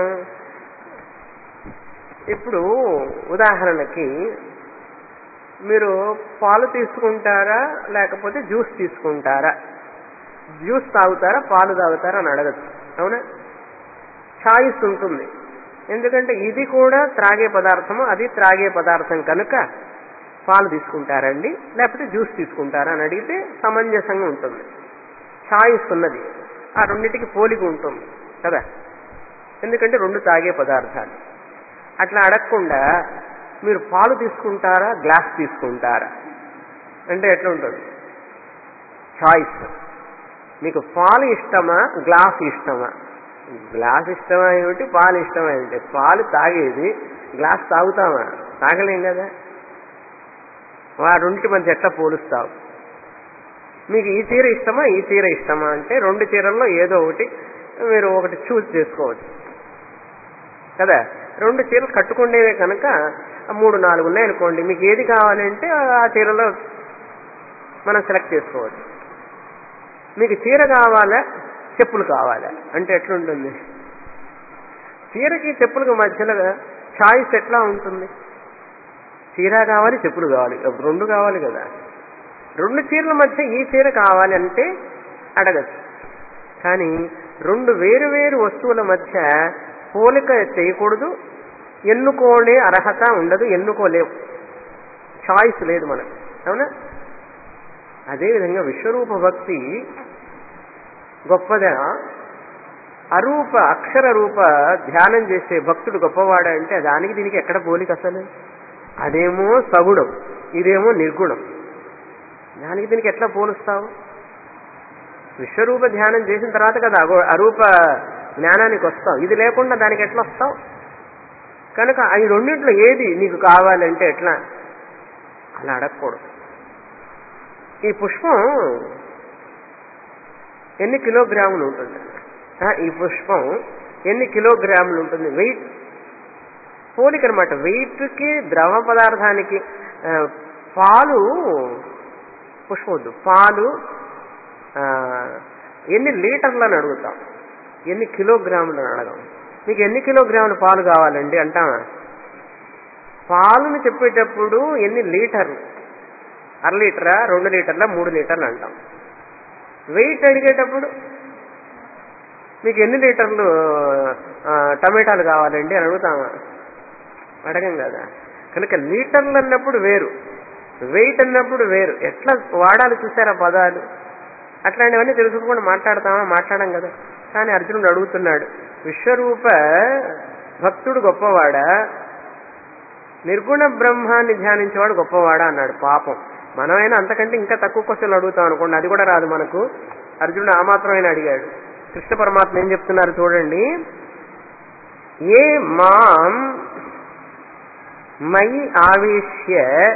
ఇప్పుడు ఉదాహరణకి మీరు పాలు తీసుకుంటారా లేకపోతే జ్యూస్ తీసుకుంటారా జ్యూస్ తాగుతారా పాలు తాగుతారా అని అడగచ్చు అవునా ఛాయిస్ ఉంటుంది ఎందుకంటే ఇది కూడా త్రాగే పదార్థము అది త్రాగే పదార్థం కనుక పాలు తీసుకుంటారండి లేకపోతే జ్యూస్ తీసుకుంటారా అని అడిగితే సమంజసంగా ఉంటుంది ఛాయిస్ ఉన్నది ఆ రెండింటికి పోలిక ఉంటుంది కదా ఎందుకంటే రెండు తాగే పదార్థాలు అట్లా అడగకుండా మీరు పాలు తీసుకుంటారా గ్లాస్ తీసుకుంటారా అంటే ఎట్లా ఉంటుంది చాయిస్ మీకు పాలు ఇష్టమా గ్లాస్ ఇష్టమా గ్లాస్ ఇష్టమా ఏమిటి పాలు ఇష్టమా ఏమిటి పాలు తాగేది గ్లాస్ తాగుతామా తాగలేం కదా ఆ రెండింటి మధ్య ఎట్లా పోలుస్తావు మీకు ఈ చీర ఇష్టమా ఈ చీర ఇష్టమా అంటే రెండు చీరల్లో ఏదో ఒకటి మీరు ఒకటి చూస్ చేసుకోవచ్చు కదా రెండు చీరలు కట్టుకునేవే కనుక మూడు నాలుగు ఉన్నాయి అనుకోండి మీకు ఏది కావాలంటే ఆ చీరలో మనం సెలెక్ట్ చేసుకోవచ్చు మీకు చీర కావాలా చెప్పులు కావాలా అంటే ఎట్లుంటుంది చీరకి చెప్పులకు మధ్యలో చాయిస్ ఎట్లా ఉంటుంది చీర కావాలి చెప్పులు కావాలి రెండు కావాలి కదా రెండు చీరల మధ్య ఈ చీర కావాలి అంటే అడగచ్చు కానీ రెండు వేరు వేరు వస్తువుల మధ్య పోలిక చేయకూడదు ఎన్నుకోలే అర్హత ఉండదు ఎన్నుకోలేవు చాయిస్ లేదు మనకు అవునా అదేవిధంగా విశ్వరూప భక్తి గొప్పదా అరూప అక్షర రూప ధ్యానం చేసే భక్తుడు గొప్పవాడా అంటే దానికి దీనికి ఎక్కడ పోలిక అసలు అదేమో సగుణం ఇదేమో నిర్గుణం దానికి దీనికి ఎట్లా పోలుస్తావు విశ్వరూప ధ్యానం చేసిన తర్వాత కదా అగో- అరూప జ్ఞానానికి వస్తావు ఇది లేకుండా దానికి ఎట్లా వస్తావు కనుక ఈ రెండింటిలో ఏది నీకు కావాలంటే ఎట్లా అలా అడగకూడదు ఈ పుష్పం ఎన్ని కిలోగ్రాములు ఉంటుంది ఆ, ఈ పుష్పం ఎన్ని కిలోగ్రాములు ఉంటుంది వెయిట్ పోలిక అనమాట వెయిట్కి ద్రవ పదార్థానికి ఆ, పాలు పుష్పవద్దు పాలు ఆ, ఎన్ని లీటర్లను అడుగుతాం ఎన్ని కిలోగ్రాములను అడగం మీకు ఎన్ని కిలోగ్రాముల పాలు కావాలండి అంటామా పాలుని చెప్పేటప్పుడు ఎన్ని లీటర్లు అర లీటరా రెండు లీటర్ల మూడు లీటర్లు అంటాం వెయిట్ అడిగేటప్పుడు మీకు ఎన్ని లీటర్లు ఆ, టమాటాలు కావాలండి అని అడుగుతామా అడగం కదా కనుక లీటర్లు అన్నప్పుడు వేరు వెయిట్ అన్నప్పుడు వేరు ఎట్లా వాడాలి చూసారా పదాలు అట్లాంటివన్నీ తెలుసుకోకుండా మాట్లాడతామా మాట్లాడం కదా కానీ అర్జునుడు అడుగుతున్నాడు విశ్వరూప భక్తుడు గొప్పవాడా నిర్గుణ బ్రహ్మాన్ని ధ్యానించేవాడు గొప్పవాడా అన్నాడు పాపం మనమైనా అంతకంటే ఇంకా తక్కువ క్వశ్చన్లు అడుగుతాం అనుకోండి అది కూడా రాదు మనకు అర్జునుడు ఆ మాత్రమైనా అడిగాడు కృష్ణ పరమాత్మ ఏం చెప్తున్నారు చూడండి ఏ మాం మయి ఆవేశ్య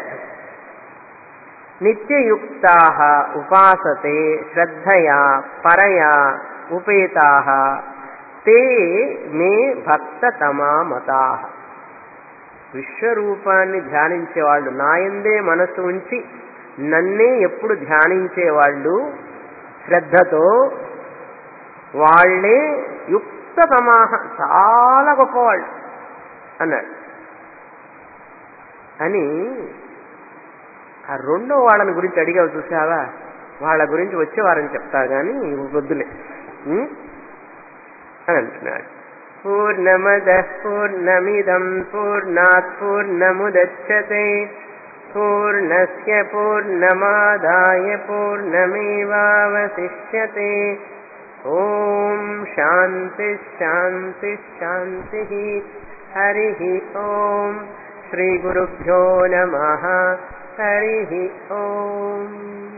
నిత్యయుక్తా ఉపాసతే శ్రద్ధయా పరయా ఉపేతా తే మే భక్తతమా మతా విశ్వరూపాన్ని ధ్యానించేవాళ్ళు నాయందే మనసు ఉంచి నన్నే ఎప్పుడు ధ్యానించేవాళ్ళు శ్రద్ధతో వాళ్లే యుక్తతమాహ చాలా గొప్పవాళ్ళు అన్నాడు అని ఆ రెండో వాళ్ళని గురించి అడిగావు చూసావా వాళ్ళ గురించి వచ్చే వారని చెప్తా గాని వద్దులే ఉం? అని అంటున్నాడు పూర్ణమద పూర్ణమిదం పూర్ణాత్ పూర్ణముదచ్చతే పూర్ణస్య పూర్ణమాదాయ పూర్ణమేవావశిష్యతే ఓం శాంతి శాంతి శాంతి హరి ఓం శ్రీ గురుభ్యో నమ హరి ఓం